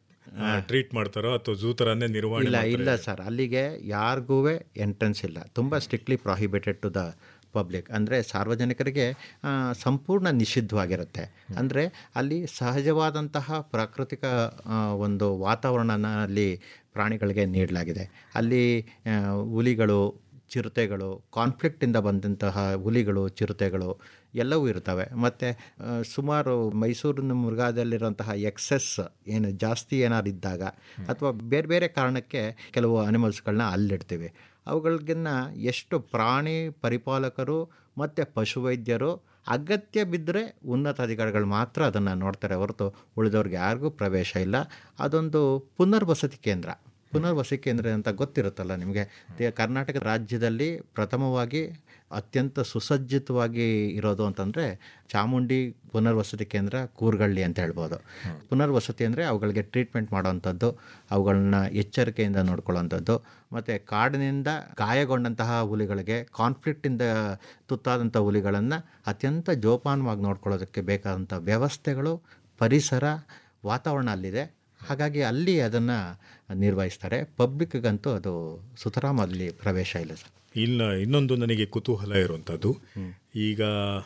ಟ್ರೀಟ್ ಮಾಡ್ತಾರೋ ಅಥವಾ ಜೂ ತರನೇ ನಿರ್ವಹಣೆ ಇಲ್ಲ ಮಾಡ್ತಾರೋ? ಇಲ್ಲ ಸರ್ ಅಲ್ಲಿಗೆ ಯಾರಿಗೂ ಎಂಟ್ರೆನ್ಸ್ ಇಲ್ಲ ತುಂಬ strictly prohibited to the public ಅಂದರೆ ಸಾರ್ವಜನಿಕರಿಗೆ ಆ, ಸಂಪೂರ್ಣ ನಿಷಿದ್ಧವಾಗಿರುತ್ತೆ ಅಂದರೆ ಅಲ್ಲಿ ಸಹಜವಾದಂತಹ ಪ್ರಾಕೃತಿಕ ಆ, ಒಂದು ವಾತಾವರಣನ ಅಲ್ಲಿ ಪ್ರಾಣಿಗಳಿಗೆ ನೀಡಲಾಗಿದೆ ಅಲ್ಲಿ ಆ, ಹುಲಿಗಳು ಚಿರತೆಗಳು ಕಾನ್ಫ್ಲಿಕ್ಟಿಂದ ಬಂದಂತಹ ಹುಲಿಗಳು ಚಿರತೆಗಳು ಎಲ್ಲವೂ ಇರ್ತವೆ ಮತ್ತು ಸುಮಾರು ಮೈಸೂರಿನ ಮೃಗಾದಲ್ಲಿರುವಂತಹ ಎಕ್ಸೆಸ್ ಏನು ಜಾಸ್ತಿ ಏನಾದ್ರು ಇದ್ದಾಗ ಅಥವಾ ಬೇರೆ ಬೇರೆ ಕಾರಣಕ್ಕೆ ಕೆಲವು ಅನಿಮಲ್ಸ್ಗಳನ್ನ ಅಲ್ಲಿಡ್ತೀವಿ ಅವುಗಳಿಗಿನ್ನ ಎಷ್ಟು ಪ್ರಾಣಿ ಪರಿಪಾಲಕರು ಮತ್ತು ಪಶುವೈದ್ಯರು ಅಗತ್ಯ ಬಿದ್ದರೆ ಉನ್ನತ ಅಧಿಕಾರಿಗಳು ಮಾತ್ರ ಅದನ್ನು ನೋಡ್ತಾರೆ ಹೊರತು ಉಳಿದವ್ರಿಗೆ ಯಾರಿಗೂ ಪ್ರವೇಶ ಇಲ್ಲ ಅದೊಂದು ಪುನರ್ವಸತಿ ಕೇಂದ್ರ ಪುನರ್ವಸತಿ ಕೇಂದ್ರ ಅಂತ ಗೊತ್ತಿರುತ್ತಲ್ಲ ನಿಮಗೆ ದೇ- ಕರ್ನಾಟಕ ರಾಜ್ಯದಲ್ಲಿ ಪ್ರಥಮವಾಗಿ ಅತ್ಯಂತ ಸುಸಜ್ಜಿತವಾಗಿ ಇರೋದು ಅಂತಂದರೆ ಚಾಮುಂಡಿ ಪುನರ್ವಸತಿ ಕೇಂದ್ರ ಕೂರ್ಗಳ್ಳಿ ಅಂತ ಹೇಳ್ಬೋದು ಪುನರ್ವಸತಿ ಅಂದರೆ ಅವುಗಳಿಗೆ ಟ್ರೀಟ್ಮೆಂಟ್ ಮಾಡೋವಂಥದ್ದು ಅವುಗಳನ್ನ ಎಚ್ಚರಿಕೆಯಿಂದ ನೋಡ್ಕೊಳ್ಳೋವಂಥದ್ದು ಮತ್ತು ಕಾಡಿನಿಂದ ಗಾಯಗೊಂಡಂತಹ ಹುಲಿಗಳಿಗೆ ಕಾನ್ಫ್ಲಿಕ್ಟಿಂದ ತುತ್ತಾದಂಥ ಹುಲಿಗಳನ್ನು ಅತ್ಯಂತ ಜೋಪಾನವಾಗಿ ನೋಡ್ಕೊಳ್ಳೋದಕ್ಕೆ ಬೇಕಾದಂಥ ವ್ಯವಸ್ಥೆಗಳು ಪರಿಸರ ವಾತಾವರಣ ಅಲ್ಲಿದೆ ಹಾಗಾಗಿ ಅಲ್ಲಿ ಅದನ್ನು ನಿರ್ವಹಿಸ್ತಾರೆ ಪಬ್ಲಿಕ್ಗಂತೂ ಅದು ಸುತರಾಮ್ ಅಲ್ಲಿ ಪ್ರವೇಶ ಇಲ್ಲ ಸರ್ ಇಲ್ಲ ಇನ್ನೊಂದು ನನಗೆ ಕುತೂಹಲ ಇರುವಂಥದ್ದು ಈಗ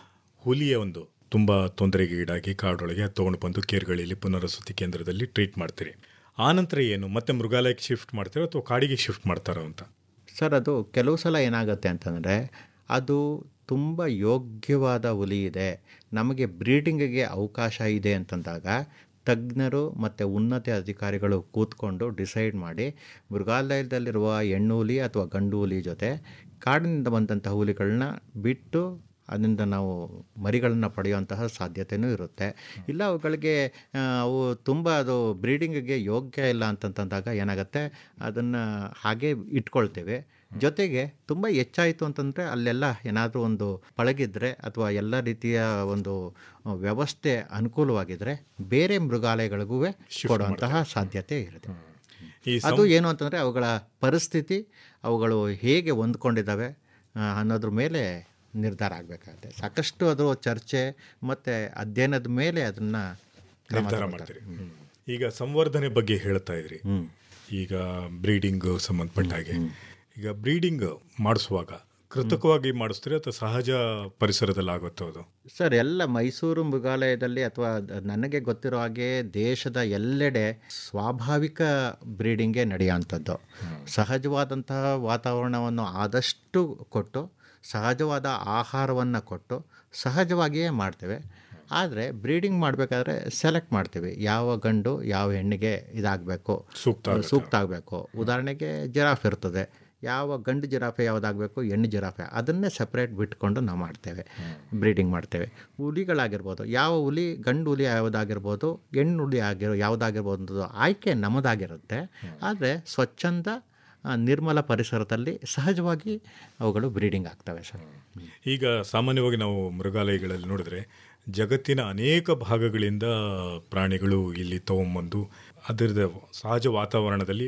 ಹುಲಿಯ ಒಂದು ತುಂಬ ತೊಂದರೆಗೆ ಈಡಾಗಿ ಕಾಡೊಳಗೆ ತೊಗೊಂಡು ಬಂದು ಕೇರ್ಗಳಿಲಿ ಪುನರ್ವಸತಿ ಕೇಂದ್ರದಲ್ಲಿ ಟ್ರೀಟ್ ಮಾಡ್ತೀರಿ ಆನಂತರ ಏನು ಮತ್ತೆ ಮೃಗಾಲಯಕ್ಕೆ ಶಿಫ್ಟ್ ಮಾಡ್ತೀರೋ ಅಥವಾ ಕಾಡಿಗೆ ಶಿಫ್ಟ್ ಮಾಡ್ತಾರೋ ಅಂತ ಸರ್ ಅದು ಕೆಲವು ಸಲ ಏನಾಗುತ್ತೆ ಅಂತಂದರೆ ಅದು ತುಂಬ ಯೋಗ್ಯವಾದ ಹುಲಿ ಇದೆ ನಮಗೆ ಬ್ರೀಡಿಂಗಿಗೆ ಅವಕಾಶ ಇದೆ ಅಂತಂದಾಗ ತಜ್ಞರು ಮತ್ತು ಉನ್ನತ ಅಧಿಕಾರಿಗಳು ಕೂತ್ಕೊಂಡು ಡಿಸೈಡ್ ಮಾಡಿ ಮೃಗಾಲಯದಲ್ಲಿರುವ ಹೆಣ್ಣು ಹುಲಿ ಅಥವಾ ಗಂಡು ಹುಲಿ ಜೊತೆ ಕಾಡಿನಿಂದ ಬಂದಂಥ ಹುಲಿಗಳನ್ನ ಬಿಟ್ಟು ಅದರಿಂದ ನಾವು ಮರಿಗಳನ್ನು ಪಡೆಯುವಂತಹ ಸಾಧ್ಯತೆಯೂ ಇರುತ್ತೆ ಇಲ್ಲ ಅವುಗಳಿಗೆ ಆ, ಅವು ತುಂಬ ಅದು ಬ್ರೀಡಿಂಗಿಗೆ ಯೋಗ್ಯ ಇಲ್ಲ ಅಂತಂತಂದಾಗ ಏನಾಗುತ್ತೆ ಅದನ್ನು ಹಾಗೆ ಇಟ್ಕೊಳ್ತೇವೆ ಜೊತೆಗೆ ತುಂಬ ಹೆಚ್ಚಾಯಿತು ಅಂತಂದರೆ ಅಲ್ಲೆಲ್ಲ ಏನಾದರೂ ಒಂದು ಪಳಗಿದ್ರೆ ಅಥವಾ ಎಲ್ಲ ರೀತಿಯ ಒಂದು ವ್ಯವಸ್ಥೆ ಅನುಕೂಲವಾಗಿದ್ದರೆ ಬೇರೆ ಮೃಗಾಲಯಗಳಿಗೂ ಕೊಡುವಂತಹ ಸಾಧ್ಯತೆ ಇರುತ್ತೆ ಈ ಅದು ಏನು ಅಂತಂದರೆ ಅವುಗಳ ಪರಿಸ್ಥಿತಿ ಅವುಗಳು ಹೇಗೆ ಹೊಂದ್ಕೊಂಡಿದ್ದಾವೆ ಆ, ಅನ್ನೋದ್ರ ಮೇಲೆ ನಿರ್ಧಾರ ಆಗಬೇಕಾಗುತ್ತೆ ಸಾಕಷ್ಟು ಅದು ಚರ್ಚೆ ಮತ್ತು ಅಧ್ಯಯನದ ಮೇಲೆ ಅದನ್ನು ನಿರ್ಧಾರ ಮಾಡ್ತೀರಿ ಈಗ ಸಂವರ್ಧನೆ ಬಗ್ಗೆ ಹೇಳ್ತಾ ಇದ್ರಿ ಈಗ ಬ್ರೀಡಿಂಗ್ ಸಂಬಂಧಪಟ್ಟ ಹಾಗೆ ಈಗ ಬ್ರೀಡಿಂಗ್ ಮಾಡಿಸುವಾಗ ಕೃತಕವಾಗಿ ಮಾಡಿಸ್ತೀರಿ ಅಥವಾ ಸಹಜ ಪರಿಸರದಲ್ಲಿ ಆಗುತ್ತೋ ಅದು ಸರ್ ಎಲ್ಲ ಮೈಸೂರು ಮೃಗಾಲಯದಲ್ಲಿ ಅಥವಾ ದ- ನನಗೆ ಗೊತ್ತಿರೋ ಹಾಗೆ ದೇಶದ ಎಲ್ಲೆಡೆ ಸ್ವಾಭಾವಿಕ ಬ್ರೀಡಿಂಗೇ ನಡೆಯುವಂಥದ್ದು ಸಹಜವಾದಂತಹ ವಾತಾವರಣವನ್ನು ಆದಷ್ಟು ಕೊಟ್ಟು ಸಹಜವಾದ ಆಹಾರವನ್ನು ಕೊಟ್ಟು ಸಹಜವಾಗಿಯೇ ಮಾಡ್ತೇವೆ ಆದರೆ ಬ್ರೀಡಿಂಗ್ ಮಾಡಬೇಕಾದ್ರೆ ಸೆಲೆಕ್ಟ್ ಮಾಡ್ತೀವಿ ಯಾವ ಗಂಡು ಯಾವ ಹೆಣ್ಣಿಗೆ ಇದಾಗಬೇಕು ಸೂಕ್ತ ಸೂಕ್ತ ಆಗಬೇಕು ಉದಾಹರಣೆಗೆ ಜಿರಾಫ್ ಇರ್ತದೆ ಯಾವ ಗಂಡು ಜಿರಾಫೆ ಯಾವುದಾಗಬೇಕು ಹೆಣ್ಣು ಜಿರಾಫೆ ಅದನ್ನೇ ಸಪ್ರೇಟ್ ಬಿಟ್ಕೊಂಡು ನಾವು ಮಾಡ್ತೇವೆ ಬ್ರೀಡಿಂಗ್ ಮಾಡ್ತೇವೆ ಹುಲಿಗಳಾಗಿರ್ಬೋದು ಯಾವ ಹುಲಿ ಗಂಡು ಹುಲಿ ಯಾವುದಾಗಿರ್ಬೋದು ಹೆಣ್ಣು ಹುಲಿ ಆಗಿರೋ ಯಾವುದಾಗಿರ್ಬೋದು ಅನ್ನೋದು ಆಯ್ಕೆ ನಮ್ಮದಾಗಿರುತ್ತೆ ಆದರೆ ಸ್ವಚ್ಛಂದ ಆ, ನಿರ್ಮಲ ಪರಿಸರದಲ್ಲಿ ಸಹಜವಾಗಿ ಅವುಗಳು ಬ್ರೀಡಿಂಗ್ ಆಗ್ತವೆ ಸರ್ ಈಗ ಸಾಮಾನ್ಯವಾಗಿ ನಾವು ಮೃಗಾಲಯಗಳಲ್ಲಿ ನೋಡಿದ್ರೆ ಜಗತ್ತಿನ ಅನೇಕ ಭಾಗಗಳಿಂದ ಪ್ರಾಣಿಗಳು ಇಲ್ಲಿ ತಗೊಂಬಂದು ಅದರದ ಸಹಜ ವಾತಾವರಣದಲ್ಲಿ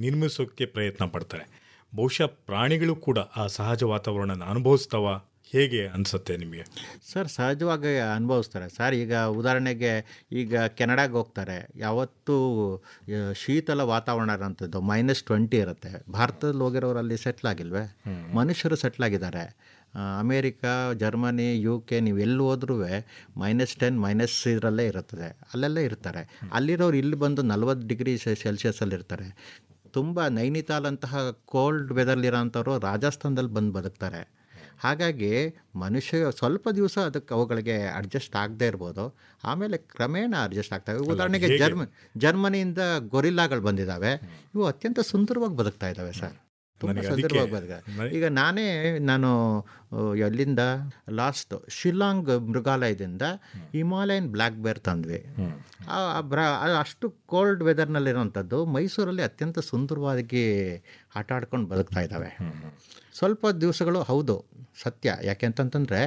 ನಿರ್ಮಿಸೋಕ್ಕೆ ಪ್ರಯತ್ನ ಪಡ್ತಾರೆ ಬಹುಶಃ ಪ್ರಾಣಿಗಳು ಕೂಡ ಆ ಸಹಜ ವಾತಾವರಣನ ಅನುಭವಿಸ್ತಾವ ಹೇಗೆ ಅನಿಸುತ್ತೆ ನಿಮಗೆ ಸರ್ ಸಹಜವಾಗಿ ಅನುಭವಿಸ್ತಾರೆ ಸರ್ ಈಗ ಉದಾಹರಣೆಗೆ ಈಗ ಕೆನಡಾಗೆ ಹೋಗ್ತಾರೆ ಯಾವತ್ತೂ ಆ, ಶೀತಲ ವಾತಾವರಣ ಇರೋಂಥದ್ದು ಮೈನಸ್ ಟ್ವೆಂಟಿ ಇರುತ್ತೆ ಭಾರತದಲ್ಲಿ ಹೋಗಿರೋರಲ್ಲಿ ಸೆಟ್ಲ್ ಆಗಿಲ್ವೇ ಮನುಷ್ಯರು ಸೆಟ್ಲ್ ಆಗಿದ್ದಾರೆ ಆ, ಅಮೇರಿಕಾ ಜರ್ಮನಿ ಯು ಕೆ ನೀವು ಎಲ್ಲಿ ಹೋದ್ರೂ ಮೈನಸ್ ಟೆನ್ ಮೈನಸ್ ಇದರಲ್ಲೇ ಇರುತ್ತದೆ ಅಲ್ಲೆಲ್ಲ ಇರ್ತಾರೆ ಅಲ್ಲಿರೋರು ಇಲ್ಲಿ ಬಂದು ನಲ್ವತ್ತು ಡಿಗ್ರಿ ಸೆಲ್ಸಿಯಸಲ್ಲಿ ಇರ್ತಾರೆ ತುಂಬ ನೈನಿತಾಲ್ ಅಂತಹ ಕೋಲ್ಡ್ ವೆದರ್ಲಿರೋಂಥವ್ರು ರಾಜಸ್ಥಾನದಲ್ಲಿ ಬಂದು ಬದುಕ್ತಾರೆ ಹಾಗಾಗಿ ಮನುಷ್ಯ ಸ್ವಲ್ಪ ದಿವಸ ಅದಕ್ಕೆ ಅವುಗಳಿಗೆ ಅಡ್ಜಸ್ಟ್ ಆಗದೆ ಇರ್ಬೋದು ಆಮೇಲೆ ಕ್ರಮೇಣ ಅಡ್ಜಸ್ಟ್ ಆಗ್ತವೆ ಉದಾಹರಣೆಗೆ ಜರ್ಮ ಜರ್ಮನಿಯಿಂದ ಗೊರಿಲ್ಲಾಗಳು ಬಂದಿದ್ದಾವೆ ಇವು ಅತ್ಯಂತ ಸುಂದರವಾಗಿ ಬದುಕ್ತಾ ಇದ್ದಾವೆ ಸರ್ ತುಂಬ ನನಗೆ ಸುಂದರವಾಗಿ ಅದಕ್ಕೆ ಬದುಕ ಈಗ ನಾನೇ ನಾನು ಆ, ಎಲ್ಲಿಂದ ಲಾಸ್ಟ್ ಶಿಲ್ಲಾಂಗ್ ಮೃಗಾಲಯದಿಂದ ಹಿಮಾಲಯನ್ ಬ್ಲ್ಯಾಕ್ ಬೇರ್ ತಂದ್ವಿ ಆ ಆ ಬ್ರ ಅದು ಅಷ್ಟು ಕೋಲ್ಡ್ ವೆದರ್ನಲ್ಲಿರೋಂಥದ್ದು ಮೈಸೂರಲ್ಲಿ ಅತ್ಯಂತ ಸುಂದರವಾಗಿ ಆಟ ಆಡ್ಕೊಂಡು ಬದುಕ್ತಾ ಇದ್ದಾವೆ ಸ್ವಲ್ಪ ದಿವಸಗಳು ಹೌದು ಸತ್ಯ ಯಾಕೆಂತಂತಂದರೆ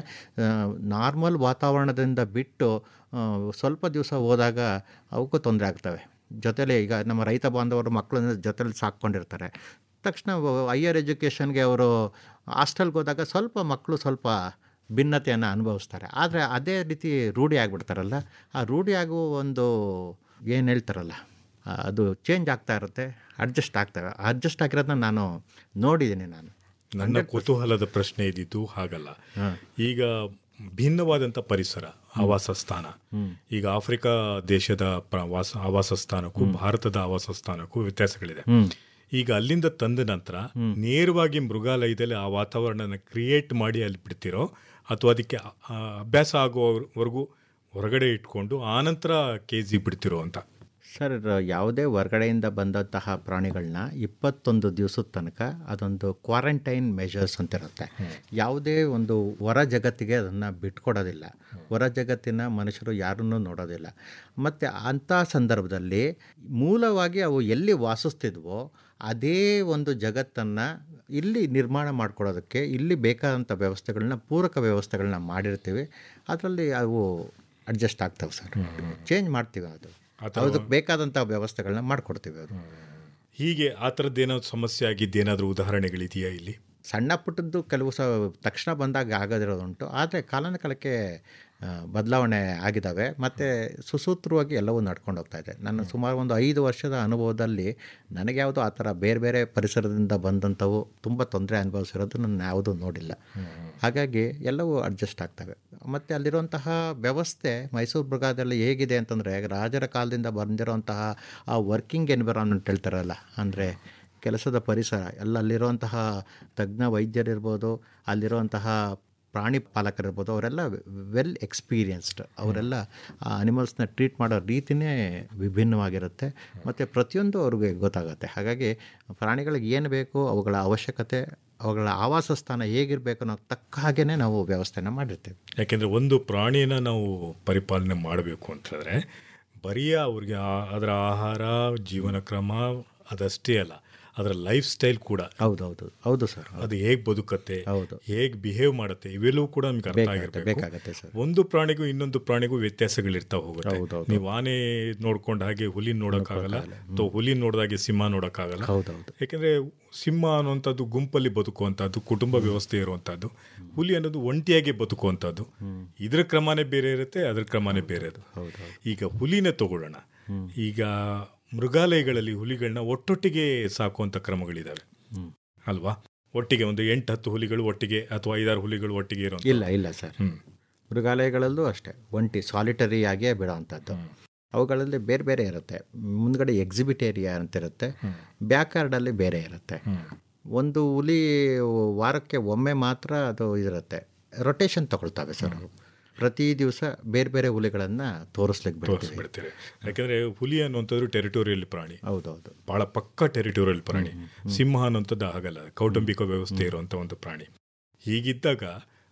ನಾರ್ಮಲ್ ವಾತಾವರಣದಿಂದ ಬಿಟ್ಟು ಆ, ಸ್ವಲ್ಪ ದಿವಸ ಹೋದಾಗ ಅವಕ್ಕೂ ತೊಂದರೆ ಆಗ್ತವೆ ಜೊತೆಲಿ ಈಗ ನಮ್ಮ ರೈತ ಬಾಂಧವರು ಮಕ್ಕಳನ್ನ ಜೊತೆಲಿ ಸಾಕ್ಕೊಂಡಿರ್ತಾರೆ ತಕ್ಷಣ ಹೈಯರ್ ಎಜುಕೇಷನ್ಗೆ ಅವರು ಹಾಸ್ಟೆಲ್ಗೆ ಹೋದಾಗ ಸ್ವಲ್ಪ ಮಕ್ಕಳು ಸ್ವಲ್ಪ ಭಿನ್ನತೆಯನ್ನು ಅನುಭವಿಸ್ತಾರೆ ಆದರೆ ಅದೇ ರೀತಿ ರೂಢಿ ಆಗಿಬಿಡ್ತಾರಲ್ಲ ಆ ರೂಢಿ ಆಗುವ ಒಂದು ಏನು ಹೇಳ್ತಾರಲ್ಲ ಆ, ಅದು ಚೇಂಜ್ ಆಗ್ತಾ ಇರುತ್ತೆ ಅಡ್ಜಸ್ಟ್ ಆಗ್ತವೆ ಅಡ್ಜಸ್ಟ್ ಆಗಿರೋದನ್ನ ನಾನು ನೋಡಿದ್ದೀನಿ ನಾನು ನನ್ನ ಕುತೂಹಲದ ಪ್ರಶ್ನೆ ಇದ್ದಿದ್ದು ಹಾಗಲ್ಲ ಈಗ ಭಿನ್ನವಾದಂಥ ಪರಿಸರ ಆವಾಸ ಸ್ಥಾನ ಈಗ ಆಫ್ರಿಕಾ ದೇಶದ ಪ್ರ- ವಾಸ ಆವಾಸ ಸ್ಥಾನಕ್ಕೂ ಭಾರತದ ಆವಾಸ ಸ್ಥಾನಕ್ಕೂ ವ್ಯತ್ಯಾಸಗಳಿದೆ ಈಗ ಅಲ್ಲಿಂದ ತಂದ ನಂತರ ನೇರವಾಗಿ ಮೃಗಾಲಯದಲ್ಲಿ ಆ ವಾತಾವರಣನ ಕ್ರಿಯೇಟ್ ಮಾಡಿ ಅಲ್ಲಿ ಬಿಡ್ತಿರೋ ಅಥವಾ ಅದಕ್ಕೆ ಆ- ಆ ಅಭ್ಯಾಸ ಆಗುವವರೆಗೂ ಹೊರಗಡೆ ಇಟ್ಕೊಂಡು ಆನಂತರ ಕೆ ಜಿ ಬಿಡ್ತಿರೋ ಅಂತ ಸರ್ ಯಾವುದೇ ಹೊರಗಡೆಯಿಂದ ಬಂದಂತಹ ಪ್ರಾಣಿಗಳನ್ನ ಇಪ್ಪತ್ತೊಂದು ದಿವಸದ ತನಕ ಅದೊಂದು ಕ್ವಾರಂಟೈನ್ ಮೆಷರ್ಸ್ ಅಂತ ಇರುತ್ತೆ ಯಾವುದೇ ಒಂದು ಹೊರ ಜಗತ್ತಿಗೆ ಅದನ್ನು ಬಿಟ್ಕೊಡೋದಿಲ್ಲ ಹೊರ ಜಗತ್ತಿನ ಮನುಷ್ಯರು ಯಾರನ್ನೂ ನೋಡೋದಿಲ್ಲ ಮತ್ತು ಅಂಥ ಸಂದರ್ಭದಲ್ಲಿ ಮೂಲವಾಗಿ ಅವು ಎಲ್ಲಿ ವಾಸಿಸ್ತಿದ್ವೋ ಅದೇ ಒಂದು ಜಗತ್ತನ್ನು ಇಲ್ಲಿ ನಿರ್ಮಾಣ ಮಾಡ್ಕೊಳ್ಳೋದಕ್ಕೆ ಇಲ್ಲಿ ಬೇಕಾದಂಥ ವ್ಯವಸ್ಥೆಗಳನ್ನ ಪೂರಕ ವ್ಯವಸ್ಥೆಗಳನ್ನ ಮಾಡಿರ್ತೀವಿ ಅದರಲ್ಲಿ ಅವು ಅಡ್ಜಸ್ಟ್ ಆಗ್ತವೆ ಸರ್ ಚೇಂಜ್ ಮಾಡ್ತೀವಿ ಅದು ಅದಕ್ಕೆ ಬೇಕಾದಂಥ ವ್ಯವಸ್ಥೆಗಳನ್ನ ಮಾಡಿಕೊಡ್ತೀವಿ ಅದು ಹೀಗೆ ಆ ಥರದ್ದೇನಾದ್ರು ಸಮಸ್ಯೆ ಆಗಿದ್ದೇನಾದ್ರೂ ಉದಾಹರಣೆಗಳಿದೆಯಾ ಇಲ್ಲಿ ಸಣ್ಣ ಪುಟ್ಟದ್ದು ಕೆಲವು ಸ ತಕ್ಷಣ ಬಂದಾಗ ಆಗೋದಿರೋದುಂಟು ಆದರೆ ಕಾಲಾನುಕಾಲಕ್ಕೆ ಆ, ಬದಲಾವಣೆ ಆಗಿದ್ದಾವೆ ಮತ್ತು ಸುಸೂತ್ರವಾಗಿ ಎಲ್ಲವೂ ನಡ್ಕೊಂಡು ಹೋಗ್ತಾ ಇದೆ ನನ್ನ ಸುಮಾರು ಒಂದು ಐದು ವರ್ಷದ ಅನುಭವದಲ್ಲಿ ನನಗೆ ಯಾವುದೋ ಆ ಥರ ಬೇರೆ ಬೇರೆ ಪರಿಸರದಿಂದ ಬಂದಂಥವು ತುಂಬ ತೊಂದರೆ ಅನುಭವಿಸಿರೋದು ನಾನು ಯಾವುದೂ ನೋಡಿಲ್ಲ ಹಾಗಾಗಿ ಎಲ್ಲವೂ ಅಡ್ಜಸ್ಟ್ ಆಗ್ತವೆ ಮತ್ತು ಅಲ್ಲಿರುವಂತಹ ವ್ಯವಸ್ಥೆ ಮೈಸೂರು ಮೃಗಾದಲ್ಲಿ ಹೇಗಿದೆ ಅಂತಂದರೆ ರಾಜರ ಕಾಲದಿಂದ ಬಂದಿರುವಂತಹ ಆ ವರ್ಕಿಂಗ್ ಎನ್ವಿರಾನ್ಮೆಂಟ್ ಹೇಳ್ತಾರಲ್ಲ ಅಂದರೆ ಕೆಲಸದ ಪರಿಸರ ಎಲ್ಲ ಅಲ್ಲಿರುವಂತಹ ತಜ್ಞ ವೈದ್ಯರಿರ್ಬೋದು ಅಲ್ಲಿರುವಂತಹ ಪ್ರಾಣಿ ಪಾಲಕರಿರ್ಬೋದು ಅವರೆಲ್ಲ ವೆಲ್ ಎಕ್ಸ್ಪೀರಿಯನ್ಸ್ಡ್ ಅವರೆಲ್ಲ ಆ ಅನಿಮಲ್ಸ್ನ ಟ್ರೀಟ್ ಮಾಡೋ ರೀತಿನೇ ವಿಭಿನ್ನವಾಗಿರುತ್ತೆ ಮತ್ತು ಪ್ರತಿಯೊಂದು ಅವ್ರಿಗೆ ಗೊತ್ತಾಗುತ್ತೆ ಹಾಗಾಗಿ ಪ್ರಾಣಿಗಳಿಗೆ ಏನು ಬೇಕು ಅವುಗಳ ಅವಶ್ಯಕತೆ ಅವುಗಳ ಆವಾಸ ಸ್ಥಾನ ಹೇಗಿರಬೇಕು ಅನ್ನೋ ತಕ್ಕ ಹಾಗೇ ನಾವು ವ್ಯವಸ್ಥೆನ ಮಾಡಿರ್ತೀವಿ ಯಾಕೆಂದರೆ ಒಂದು ಪ್ರಾಣಿನ ನಾವು ಪರಿಪಾಲನೆ ಮಾಡಬೇಕು ಅಂತಂದರೆ ಬರೀ ಅವ್ರಿಗೆ ಆ- ಅದರ ಆಹಾರ ಜೀವನ ಕ್ರಮ ಅದಷ್ಟೇ ಅಲ್ಲ ಅದರ ಲೈಫ್ ಸ್ಟೈಲ್ ಕೂಡ ಹೌದೌದು ಹೌದು ಸರ್ ಅದು ಹೇಗೆ ಬದುಕತ್ತೆ ಹೌದು. ಹೇಗೆ ಬಿಹೇವ್ ಮಾಡುತ್ತೆ ಇವೆಲ್ಲವೂ ಕೂಡ ನಮ್ಗೆ ಅರ್ಥ ಬೇಕಾಗುತ್ತೆ, ಆಗಿರಬೇಕು ಬೇಕಾಗುತ್ತೆ ಸರ್. ಒಂದು ಪ್ರಾಣಿಗೂ ಇನ್ನೊಂದು ಪ್ರಾಣಿಗೂ ವ್ಯತ್ಯಾಸಗಳಿರ್ತಾ ಹೋಗುತ್ತೆ ನೀವು ಆನೆ ನೋಡ್ಕೊಂಡ ಹಾಗೆ ಹುಲಿ ನೋಡೋಕ್ಕಾಗಲ್ಲ ಅಥವಾ ಹುಲಿ ನೋಡಿದಾಗೆ ಸಿಂಹ ನೋಡೋಕ್ಕಾಗಲ್ಲ ಹೌದೌದು ಯಾಕೆಂದ್ರೆ ಸಿಂಹ ಅನ್ನುವಂಥದ್ದು ಗುಂಪಲ್ಲಿ ಬದುಕುವಂಥದ್ದು ಕುಟುಂಬ ವ್ಯವಸ್ಥೆ ಇರುವಂಥದ್ದು ಹುಲಿ ಅನ್ನೋದು ಒಂಟಿಯಾಗಿ ಬದುಕುವಂಥದ್ದು ಇದ್ರ ಕ್ರಮನೇ ಬೇರೆ ಇರುತ್ತೆ ಅದ್ರ ಕ್ರಮನೇ ಬೇರೆ ಅದು ಈಗ ಹುಲಿನ ತಗೊಳ್ಳೋಣ ಈಗ ಮೃಗಾಲಯಗಳಲ್ಲಿ ಹುಲಿಗಳನ್ನ ಒಟ್ಟೊಟ್ಟಿಗೆ ಸಾಕುವಂಥ ಕ್ರಮಗಳಿದಾವೆ ಅಲ್ವಾ ಒಟ್ಟಿಗೆ ಒಂದು ಎಂಟು ಹತ್ತು ಹುಲಿಗಳು ಒಟ್ಟಿಗೆ ಅಥವಾ ಐದಾರು ಹುಲಿಗಳು ಒಟ್ಟಿಗೆ ಇರುವಂಥ ಇಲ್ಲ ಇಲ್ಲ ಸರ್ ಮೃಗಾಲಯಗಳಲ್ಲೂ ಅಷ್ಟೇ ಒಂಟಿ ಸಾಲಿಟರಿ ಆಗಿಯೇ ಬಿಡೋವಂಥದ್ದು ಅವುಗಳಲ್ಲಿ ಬೇರೆ ಬೇರೆ ಇರುತ್ತೆ ಮುಂದ್ಗಡೆ ಎಕ್ಸಿಬಿಟ್ ಏರಿಯಾ ಅಂತ ಇರುತ್ತೆ ಬ್ಯಾಕ್ ಯಾರ್ಡಲ್ಲಿ ಬೇರೆ ಇರುತ್ತೆ ಒಂದು ಹುಲಿ ವಾರಕ್ಕೆ ಒಮ್ಮೆ ಮಾತ್ರ ಅದು ಇರುತ್ತೆ ರೊಟೇಷನ್ ತಗೊಳ್ತವೆ ಸರ್ ಅವು ಪ್ರತಿ ದಿವಸ ಬೇರೆ ಬೇರೆ ಹುಲಿಗಳನ್ನು ತೋರಿಸ್ಲಿಕ್ಕೆ ಬಿಡ್ತೀವಿ ತೋರಿಸ್ಬಿಡ್ತೀರಿ ಯಾಕೆಂದ್ರೆ ಹುಲಿ ಅನ್ನುವಂಥದ್ದು ಟೆರಿಟೋರಿಯಲ್ ಪ್ರಾಣಿ ಹೌದೌದು ಬಹಳ ಪಕ್ಕ ಟೆರಿಟೋರಿಯಲ್ ಪ್ರಾಣಿ ಸಿಂಹ ಅನ್ನುವಂಥದ್ದು ಆಗಲ್ಲ ಕೌಟುಂಬಿಕ ವ್ಯವಸ್ಥೆ ಇರುವಂಥ ಒಂದು ಪ್ರಾಣಿ ಹೀಗಿದ್ದಾಗ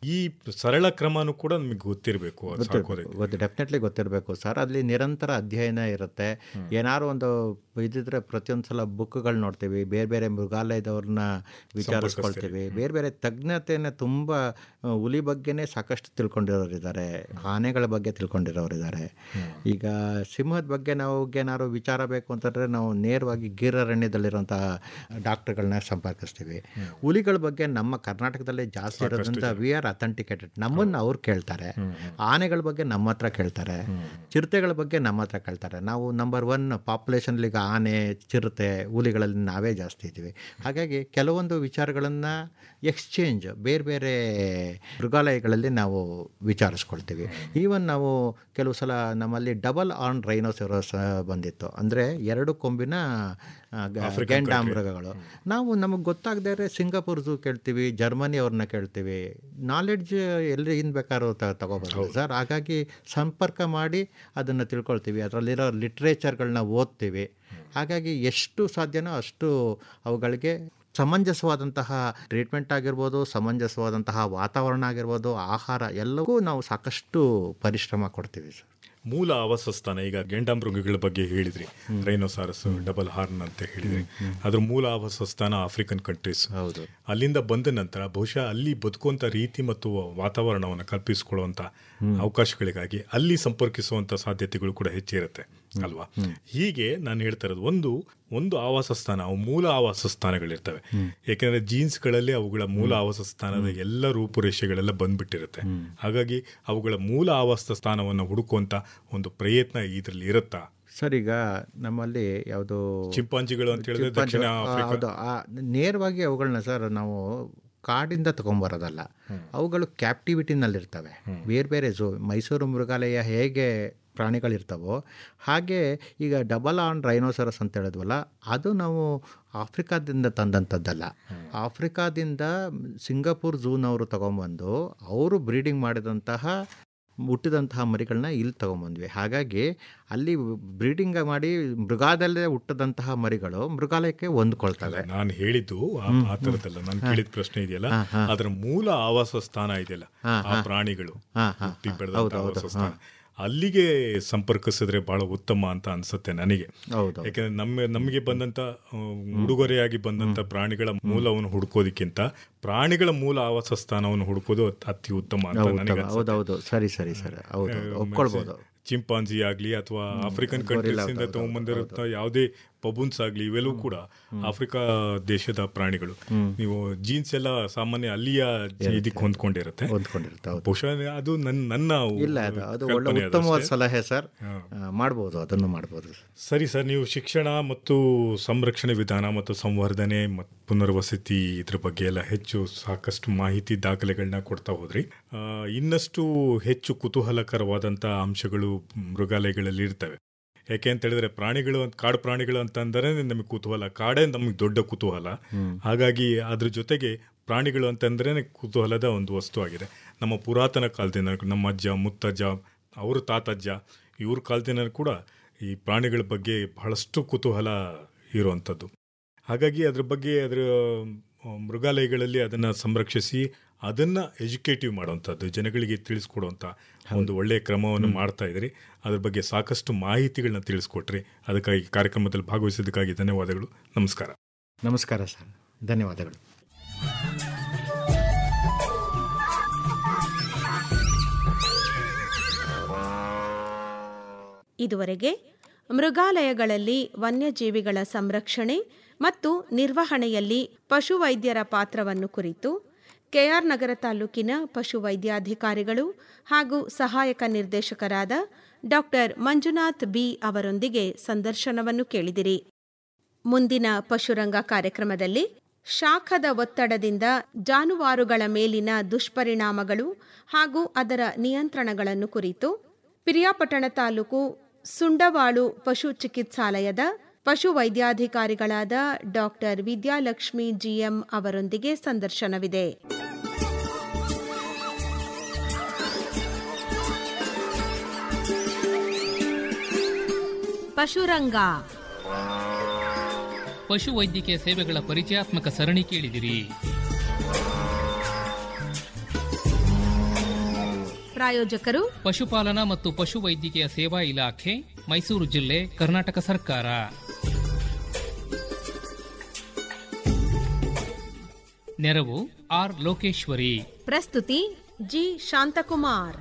ಈ ಸರಳ ಕ್ರಮನೂ ಕೂಡ ನಮಗೆ ಗೊತ್ತಿರಬೇಕು ಸಾಕೋದಕ್ಕೆ ಗೊತ್ತು ಡೆಫಿನೆಟ್ಲಿ ಗೊತ್ತಿರಬೇಕು ಸರ್ ಅಲ್ಲಿ ನಿರಂತರ ಅಧ್ಯಯನ ಇರುತ್ತೆ ಏನಾದ್ರು ಒಂದು ಇದಿದ್ರೆ ಪ್ರತಿಯೊಂದು ಸಲ ಬುಕ್ಗಳು ನೋಡ್ತೀವಿ ಬೇರೆ ಬೇರೆ ಮೃಗಾಲಯದವ್ರನ್ನ ವಿಚಾರಿಸ್ಕೊಳ್ತೀವಿ ಬೇರೆ ಬೇರೆ ತಜ್ಞತೆಯನ್ನು ತುಂಬ ಆ, ಹುಲಿ ಬಗ್ಗೆನೇ ಸಾಕಷ್ಟು ತಿಳ್ಕೊಂಡಿರೋರು ಇದ್ದಾರೆ ಆನೆಗಳ ಬಗ್ಗೆ ತಿಳ್ಕೊಂಡಿರೋರು ಇದ್ದಾರೆ ಈಗ ಸಿಂಹದ ಬಗ್ಗೆ ನಾವು ಏನಾದ್ರು ವಿಚಾರ ಬೇಕು ಅಂತಂದರೆ ನಾವು ನೇರವಾಗಿ ಗೀರರಣ್ಯದಲ್ಲಿರುವಂಥ ಡಾಕ್ಟರ್ಗಳನ್ನ ಸಂಪರ್ಕಿಸ್ತೀವಿ ಹುಲಿಗಳ ಬಗ್ಗೆ ನಮ್ಮ ಕರ್ನಾಟಕದಲ್ಲೇ ಜಾಸ್ತಿ ಇರೋದ್ರಿಂದ ವಿ ಆರ್ ಅಥೆಂಟಿಕೇಟೆಡ್ ನಮ್ಮನ್ನು ಅವ್ರು ಕೇಳ್ತಾರೆ ಆನೆಗಳ ಬಗ್ಗೆ ನಮ್ಮ ಹತ್ರ ಕೇಳ್ತಾರೆ ಚಿರತೆಗಳ ಬಗ್ಗೆ ನಮ್ಮ ಹತ್ರ ಕೇಳ್ತಾರೆ ನಾವು ನಂಬರ್ ಒನ್ ಪಾಪ್ಯುಲೇಷನ್ಲಿ ಈಗ ಆನೆ ಚಿರತೆ ಹುಲಿಗಳಲ್ಲಿ ನಾವೇ ಜಾಸ್ತಿ ಇದ್ದೀವಿ ಹಾಗಾಗಿ ಕೆಲವೊಂದು ವಿಚಾರಗಳನ್ನು ಎಕ್ಸ್ಚೇಂಜ್ ಬೇರೆ ಬೇರೆ ಮೃಗಾಲಯಗಳಲ್ಲಿ ನಾವು ವಿಚಾರಿಸ್ಕೊಳ್ತೀವಿ ಈವನ್ ನಾವು ಕೆಲವು ಸಲ ನಮ್ಮಲ್ಲಿ ಡಬಲ್ ಆನ್ ರೈನೋಸೆರೋಸ್ ಬಂದಿತ್ತು ಅಂದರೆ ಎರಡು ಕೊಂಬಿನ ಆ, ಗ- ಗೆಂಡಾಮೃಗಗಳು ನಾವು ನಮಗೆ ಗೊತ್ತಾಗದೇ ಇದ್ರೆ ಸಿಂಗಾಪುರ್ ಝೂ ಕೇಳ್ತೀವಿ ಜರ್ಮನಿ ಅವ್ರನ್ನ ಕೇಳ್ತೀವಿ ನಾಲೆಡ್ಜ್ ಎಲ್ಲಿಂದ ಬೇಕಾದ್ರೂ ತ ತಗೋಬೋದು ಸರ್ ಹಾಗಾಗಿ ಸಂಪರ್ಕ ಮಾಡಿ ಅದನ್ನು ತಿಳ್ಕೊಳ್ತೀವಿ ಅದರಲ್ಲಿರೋ ಲಿಟ್ರೇಚರ್ಗಳನ್ನ ಓದ್ತೀವಿ ಹಾಗಾಗಿ ಎಷ್ಟು ಸಾಧ್ಯನೋ ಅಷ್ಟು ಅವುಗಳಿಗೆ ಸಮಂಜಸವಾದಂತಹ ಟ್ರೀಟ್ಮೆಂಟ್ ಆಗಿರ್ಬೋದು ಸಮಂಜಸವಾದಂತಹ ವಾತಾವರಣ ಆಗಿರ್ಬೋದು ಆಹಾರ ಎಲ್ಲವೂ ನಾವು ಸಾಕಷ್ಟು ಪರಿಶ್ರಮ ಕೊಡ್ತೀವಿ ಸರ್ ಮೂಲ ಆವಾಸಸ್ಥಾನ ಈಗ ಗೆಂಡಾಮೃಗಗಳ ಬಗ್ಗೆ ಹೇಳಿದ್ರಿ ರೈನೋಸಾರಸ್ ಡಬಲ್ ಹಾರ್ನ್ ಅಂತ ಹೇಳಿದ್ರಿ ಅದ್ರ ಮೂಲ ಆವಾಸಸ್ಥಾನ ಆಫ್ರಿಕನ್ ಕಂಟ್ರೀಸ್ ಹೌದು ಅಲ್ಲಿಂದ ಬಂದ ನಂತರ ಬಹುಶಃ ಅಲ್ಲಿ ಬದುಕುವಂತ ರೀತಿ ಮತ್ತು ವಾತಾವರಣವನ್ನು ಕಲ್ಪಿಸಿಕೊಳ್ಳುವಂತ ಅವಕಾಶಗಳಿಗಾಗಿ ಅಲ್ಲಿ ಸಂಪರ್ಕಿಸುವಂತ ಸಾಧ್ಯತೆಗಳು ಕೂಡ ಹೆಚ್ಚಿರುತ್ತೆ ಅಲ್ವಾ ಹೀಗೆ ನಾನು ಹೇಳ್ತಾ ಇರೋದು ಒಂದು ಒಂದು ಆವಾಸ ಸ್ಥಾನ ಅವು ಮೂಲ ಆವಾಸ ಸ್ಥಾನಗಳಿರ್ತವೆ ಯಾಕೆಂದ್ರೆ ಜೀನ್ಸ್ಗಳಲ್ಲಿ ಅವುಗಳ ಮೂಲ ಆವಾಸ ಸ್ಥಾನದ ಎಲ್ಲ ರೂಪುರೇಷೆಗಳೆಲ್ಲ ಬಂದ್ಬಿಟ್ಟಿರುತ್ತೆ ಹಾಗಾಗಿ ಅವುಗಳ ಮೂಲ ಆವಾಸ ಸ್ಥಾನವನ್ನು ಹುಡುಕುವಂತ ಒಂದು ಪ್ರಯತ್ನ ಇದರಲ್ಲಿ ಇರುತ್ತಾ ಸರ್ ಈಗ ನಮ್ಮಲ್ಲಿ ಯಾವುದು ಚಿಂಪಾಂಜಿಗಳು ಅಂತ ಹೇಳಿದ್ರೆ ದಕ್ಷಿಣ ಆಫ್ರಿಕಾ ಹೌದು ಆ, ನೇರವಾಗಿ ಅವುಗಳನ್ನ ಸರ್ ನಾವು ಕಾಡಿಂದ ತಗೊಂಬರೋದಲ್ಲ ಅವುಗಳು ಕ್ಯಾಪ್ಟಿವಿಟಿನಲ್ಲಿರ್ತವೆ ಬೇರೆ ಬೇರೆ ಝೂ ಮೈಸೂರು ಮೃಗಾಲಯ ಹೇಗೆ ಪ್ರಾಣಿಗಳಿರ್ತಾವೋ ಹಾಗೆ ಈಗ ಡಬಲ್ ಆನ್ ರೈನೋಸರಸ್ ಅಂತ ಹೇಳಿದ್ವಲ್ಲ ಅದು ನಾವು ಆಫ್ರಿಕಾದಿಂದ ತಂದಂಥದ್ದಲ್ಲ ಆಫ್ರಿಕಾದಿಂದ ಸಿಂಗಾಪುರ್ ಝೂನವರು ತಗೊಂಬಂದು ಅವರು ಬ್ರೀಡಿಂಗ್ ಮಾಡಿದಂತಹ ಹುಟ್ಟಿದಂತಹ ಮರಿಗಳನ್ನ ಇಲ್ಲಿ ತಗೊಂಬಂದ್ವಿ ಹಾಗಾಗಿ ಅಲ್ಲಿ ಬ್ರೀಡಿಂಗ್ ಮಾಡಿ ಮೃಗಾದಲ್ಲೇ ಹುಟ್ಟದಂತಹ ಮರಿಗಳು ಮೃಗಾಲಯಕ್ಕೆ ಹೊಂದ್ಕೊಳ್ತವೆ ನಾನು ಹೇಳಿದ್ದು ಆ- ಆ ತರದಲ್ಲ ನಾನು ಕೇಳಿದ ಪ್ರಶ್ನೆ ಇದೆಯಲ್ಲ ಅದರ ಮೂಲ ಆವಾಸ ಸ್ಥಾನ ಇದೆಯಲ್ಲ ಆ ಪ್ರಾಣಿಗಳು ಹಾ, ಹಾ, ಹುಟ್ಟಿ ಬೆಳೆದಂತ ಆವಾಸ ಸ್ಥಾನ ಅಲ್ಲಿಗೆ ಸಂಪರ್ಕಿಸಿದ್ರೆ ಬಹಳ ಉತ್ತಮ ಅಂತ ಅನ್ಸುತ್ತೆ ನನಗೆ ಹೌದು ಯಾಕಂದ್ರೆ ನಮ್ಮ ನಮಗೆ ಬಂದಂತ ಆ, ಉಡುಗೊರೆಯಾಗಿ ಬಂದಂತ ಪ್ರಾಣಿಗಳ ಮೂಲವನ್ನು ಹುಡುಕೋದಕ್ಕಿಂತ ಪ್ರಾಣಿಗಳ ಮೂಲ ಆವಾಸ ಸ್ಥಾನವನ್ನು ಹುಡುಕೋದು ಅತ್- ಅತಿ ಉತ್ತಮ ಅಂತ ನನಗೆ ಅನ್ಸುತ್ತೆ. ಹೌದೌದು ಸರಿ ಸರಿ ಸರ್ ಹೌದು ಒಪ್ಕೊಳ್ಬೋದು ಚಿಂಪಾಂಜಿ ಆಗ್ಲಿ ಅಥವಾ ಆಫ್ರಿಕನ್ ಕಂಟ್ರೀಸ್ ಇಂದ ತಗೊಂಡ್ಬಂದಿರುತ್ತ ಯಾವುದೇ ಪಬುನ್ಸ್ ಆಗ್ಲಿ ಇವೆಲ್ಲವೂ ಕೂಡ ಆಫ್ರಿಕಾ ದೇಶದ ಪ್ರಾಣಿಗಳು ನೀವು ಜೀನ್ಸ್ ಎಲ್ಲ ಸಾಮಾನ್ಯ ಅಲ್ಲಿಯ ಇದಕ್ಕೆ ಹೊಂದ್ಕೊಂಡಿರುತ್ತೆ ಹೊಂದ್ಕೊಂಡಿರುತ್ತೆ ಹೌದು ಬಹುಶಃ ಅದು ನನ್ನ ನನ್ನ ಇಲ್ಲ ಅದು ಅದು ಒಳ್ಳೆ ಕಲ್ಪನೆ ಅದು ಉತ್ತಮವಾದ ಅಷ್ಟೇ. ಸಲಹೆ ಸರ್ ಆ, ಮಾಡ್ಬೋದು ಅದನ್ನು ಮಾಡ್ಬೋದು ಸರಿ ಸರ್ ನೀವು ಶಿಕ್ಷಣ ಮತ್ತು ಸಂರಕ್ಷಣೆ ವಿಧಾನ ಮತ್ತು ಸಂವರ್ಧನೆ ಮತ್ತು ಪುನರ್ವಸತಿ ಇದ್ರ ಬಗ್ಗೆ ಎಲ್ಲ ಹೆಚ್ಚು ಸಾಕಷ್ಟು ಮಾಹಿತಿ ದಾಖಲೆಗಳನ್ನ ಕೊಡ್ತಾ ಹೋದ್ರಿ ಆ, ಇನ್ನಷ್ಟು ಹೆಚ್ಚು ಕುತೂಹಲಕರವಾದಂಥ ಅಂಶಗಳು ಮೃಗಾಲಯಗಳಲ್ಲಿ ಇರ್ತವೆ ಯಾಕೆ ಅಂತ ಹೇಳಿದ್ರೆ ಪ್ರಾಣಿಗಳು ಅಂತ ಕಾಡು ಪ್ರಾಣಿಗಳು ಅಂತ ಅಂದರೆ ನಮಗೆ ಕುತೂಹಲ ಕಾಡೇ ನಮಗೆ ದೊಡ್ಡ ಕುತೂಹಲ ಹಾಗಾಗಿ ಅದ್ರ ಜೊತೆಗೆ ಪ್ರಾಣಿಗಳು ಅಂತಂದ್ರೆ ಕುತೂಹಲದ ಒಂದು ವಸ್ತು ಆಗಿದೆ ನಮ್ಮ ಪುರಾತನ ಕಾಲದಿಂದ ನಮ್ಮ ಅಜ್ಜ ಮುತ್ತಜ್ಜ ಅವ್ರ ತಾತಜ್ಜ ಇವ್ರ ಕಾಲದಿಂದ ಕೂಡ ಈ ಪ್ರಾಣಿಗಳ ಬಗ್ಗೆ ಬಹಳಷ್ಟು ಕುತೂಹಲ ಇರುವಂಥದ್ದು ಹಾಗಾಗಿ ಅದ್ರ ಬಗ್ಗೆ ಅದರ ಆ, ಮೃಗಾಲಯಗಳಲ್ಲಿ ಅದನ್ನು ಸಂರಕ್ಷಿಸಿ ಅದನ್ನು ಎಜುಕೇಟಿವ್ ಮಾಡುವಂಥದ್ದು ಜನಗಳಿಗೆ ತಿಳಿಸ್ಕೊಡುವಂಥ ಒಂದು ಒಳ್ಳೆಯ ಕ್ರಮವನ್ನು ಮಾಡ್ತಾ ಇದ್ರಿ ಅದ್ರ ಬಗ್ಗೆ ಸಾಕಷ್ಟು ಮಾಹಿತಿಗಳನ್ನ ತಿಳಿಸ್ಕೊಟ್ರಿ ಅದಕ್ಕಾಗಿ ಕಾರ್ಯಕ್ರಮದಲ್ಲಿ ಭಾಗವಹಿಸಿದ್ದಕ್ಕಾಗಿ ಧನ್ಯವಾದಗಳು ನಮಸ್ಕಾರ ನಮಸ್ಕಾರ ಸರ್ ಧನ್ಯವಾದಗಳು ಇದುವರೆಗೆ ಮೃಗಾಲಯಗಳಲ್ಲಿ ವನ್ಯಜೀವಿಗಳ ಸಂರಕ್ಷಣೆ ಮತ್ತು ನಿರ್ವಹಣೆಯಲ್ಲಿ ಪಶುವೈದ್ಯರ ಪಾತ್ರವನ್ನು ಕುರಿತು ಕೆಆರ್ ನಗರ ತಾಲೂಕಿನ ಪಶುವೈದ್ಯಾಧಿಕಾರಿಗಳು ಹಾಗೂ ಸಹಾಯಕ ನಿರ್ದೇಶಕರಾದ ಡಾಕ್ಟರ್ ಮಂಜುನಾಥ್ ಬಿ ಅವರೊಂದಿಗೆ ಸಂದರ್ಶನವನ್ನು ಕೇಳಿದಿರಿ ಮುಂದಿನ ಪಶುರಂಗ ಕಾರ್ಯಕ್ರಮದಲ್ಲಿ ಶಾಖದ ಒತ್ತಡದಿಂದ ಜಾನುವಾರುಗಳ ಮೇಲಿನ ದುಷ್ಪರಿಣಾಮಗಳು ಹಾಗೂ ಅದರ ನಿಯಂತ್ರಣಗಳನ್ನು ಕುರಿತು ಪಿರಿಯಾಪಟ್ಟಣ ತಾಲೂಕು ಸುಂಡವಾಳು ಪಶು ಚಿಕಿತ್ಸಾಲಯದ ಪಶು ವೈದ್ಯಾಧಿಕಾರಿಗಳಾದ ಡಾಕ್ಟರ್ ವಿದ್ಯಾಲಕ್ಷ್ಮಿ ಜಿಎಂ ಅವರೊಂದಿಗೆ ಸಂದರ್ಶನವಿದೆ ಪಶುರಂಗ ಪಶು ವೈದ್ಯಕೀಯ ಸೇವೆಗಳ ಪರಿಚಯಾತ್ಮಕ ಸರಣಿ ಕೇಳಿದಿರಿ ಪ್ರಾಯೋಜಕರು ಪಶುಪಾಲನಾ ಮತ್ತು ಪಶುವೈದ್ಯಕೀಯ ಸೇವಾ ಇಲಾಖೆ ಮೈಸೂರು ಜಿಲ್ಲೆ ಕರ್ನಾಟಕ ಸರ್ಕಾರ ನೆರವು ಆರ್ ಲೋಕೇಶ್ವರಿ ಪ್ರಸ್ತುತಿ ಜಿ ಶಾಂತಕುಮಾರ್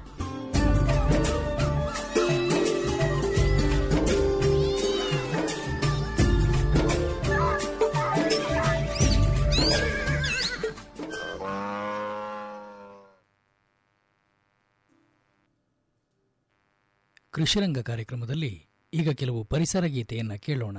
ಕೃಷಿರಂಗ ಕಾರ್ಯಕ್ರಮದಲ್ಲಿ ಈಗ ಕೆಲವು ಪರಿಸರ ಗೀತೆಯನ್ನು ಕೇಳೋಣ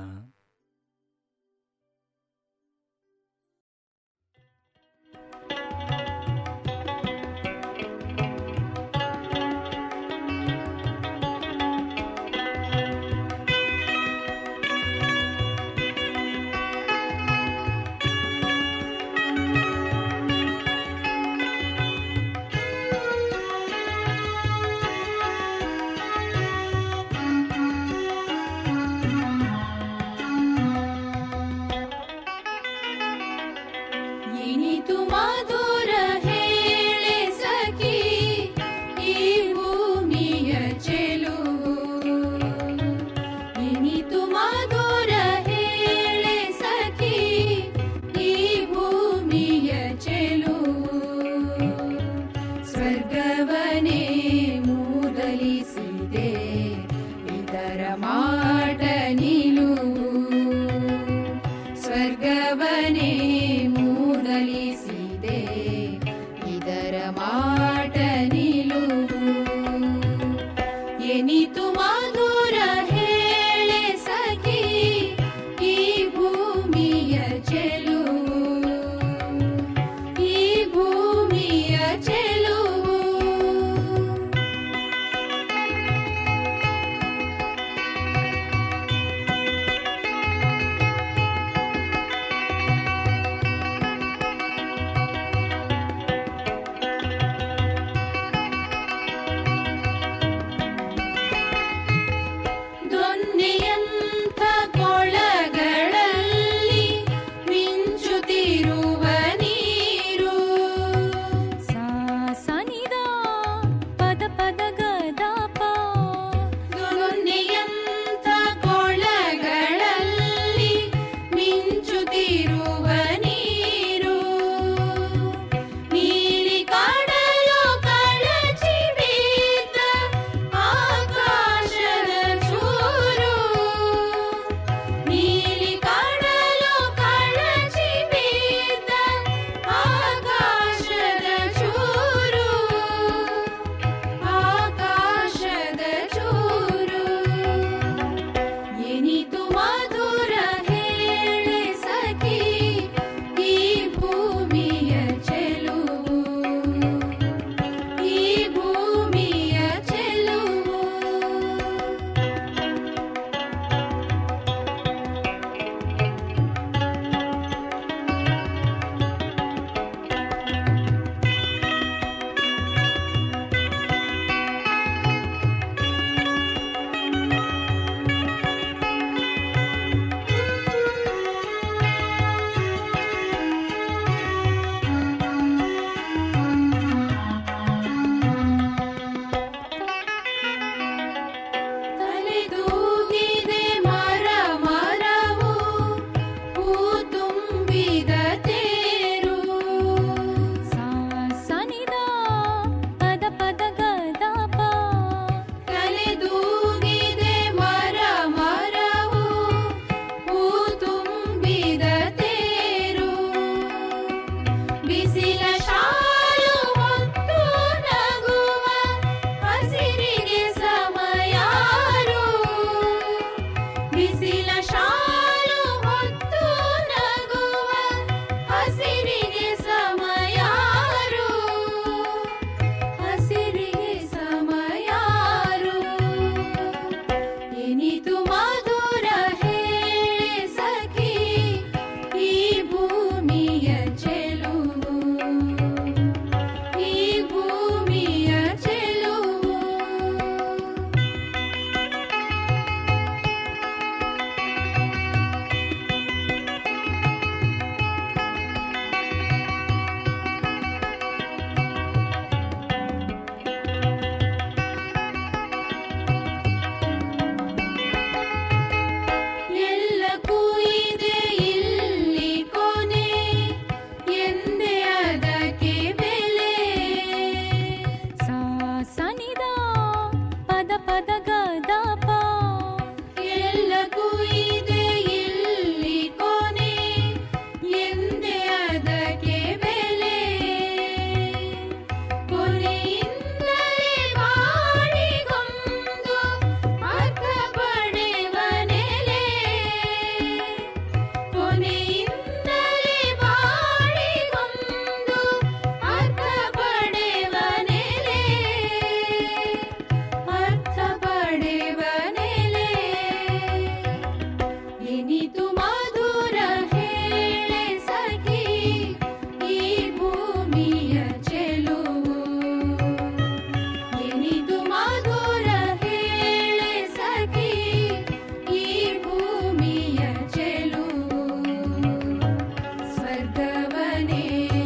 ಇನಿತು ಮಧುರ ಹೇಳೆ ಸಖಿ ಈ ಭೂಮಿಯ ಚೆಲುವು ಇನಿತು ಮಧುರ ಹೇಳೆ ಸಖಿ ಈ ಭೂಮಿಯ ಚೆಲುವು ಸ್ವರ್ಗವನೇ ಮೂದಲಿಸಿದೆ ಇದರ ಮಾಟ ನಿಲುವು ಸ್ವರ್ಗವನೇ ಮೂದಲಿಸಿದೆ ಇದರ ಮಾಟ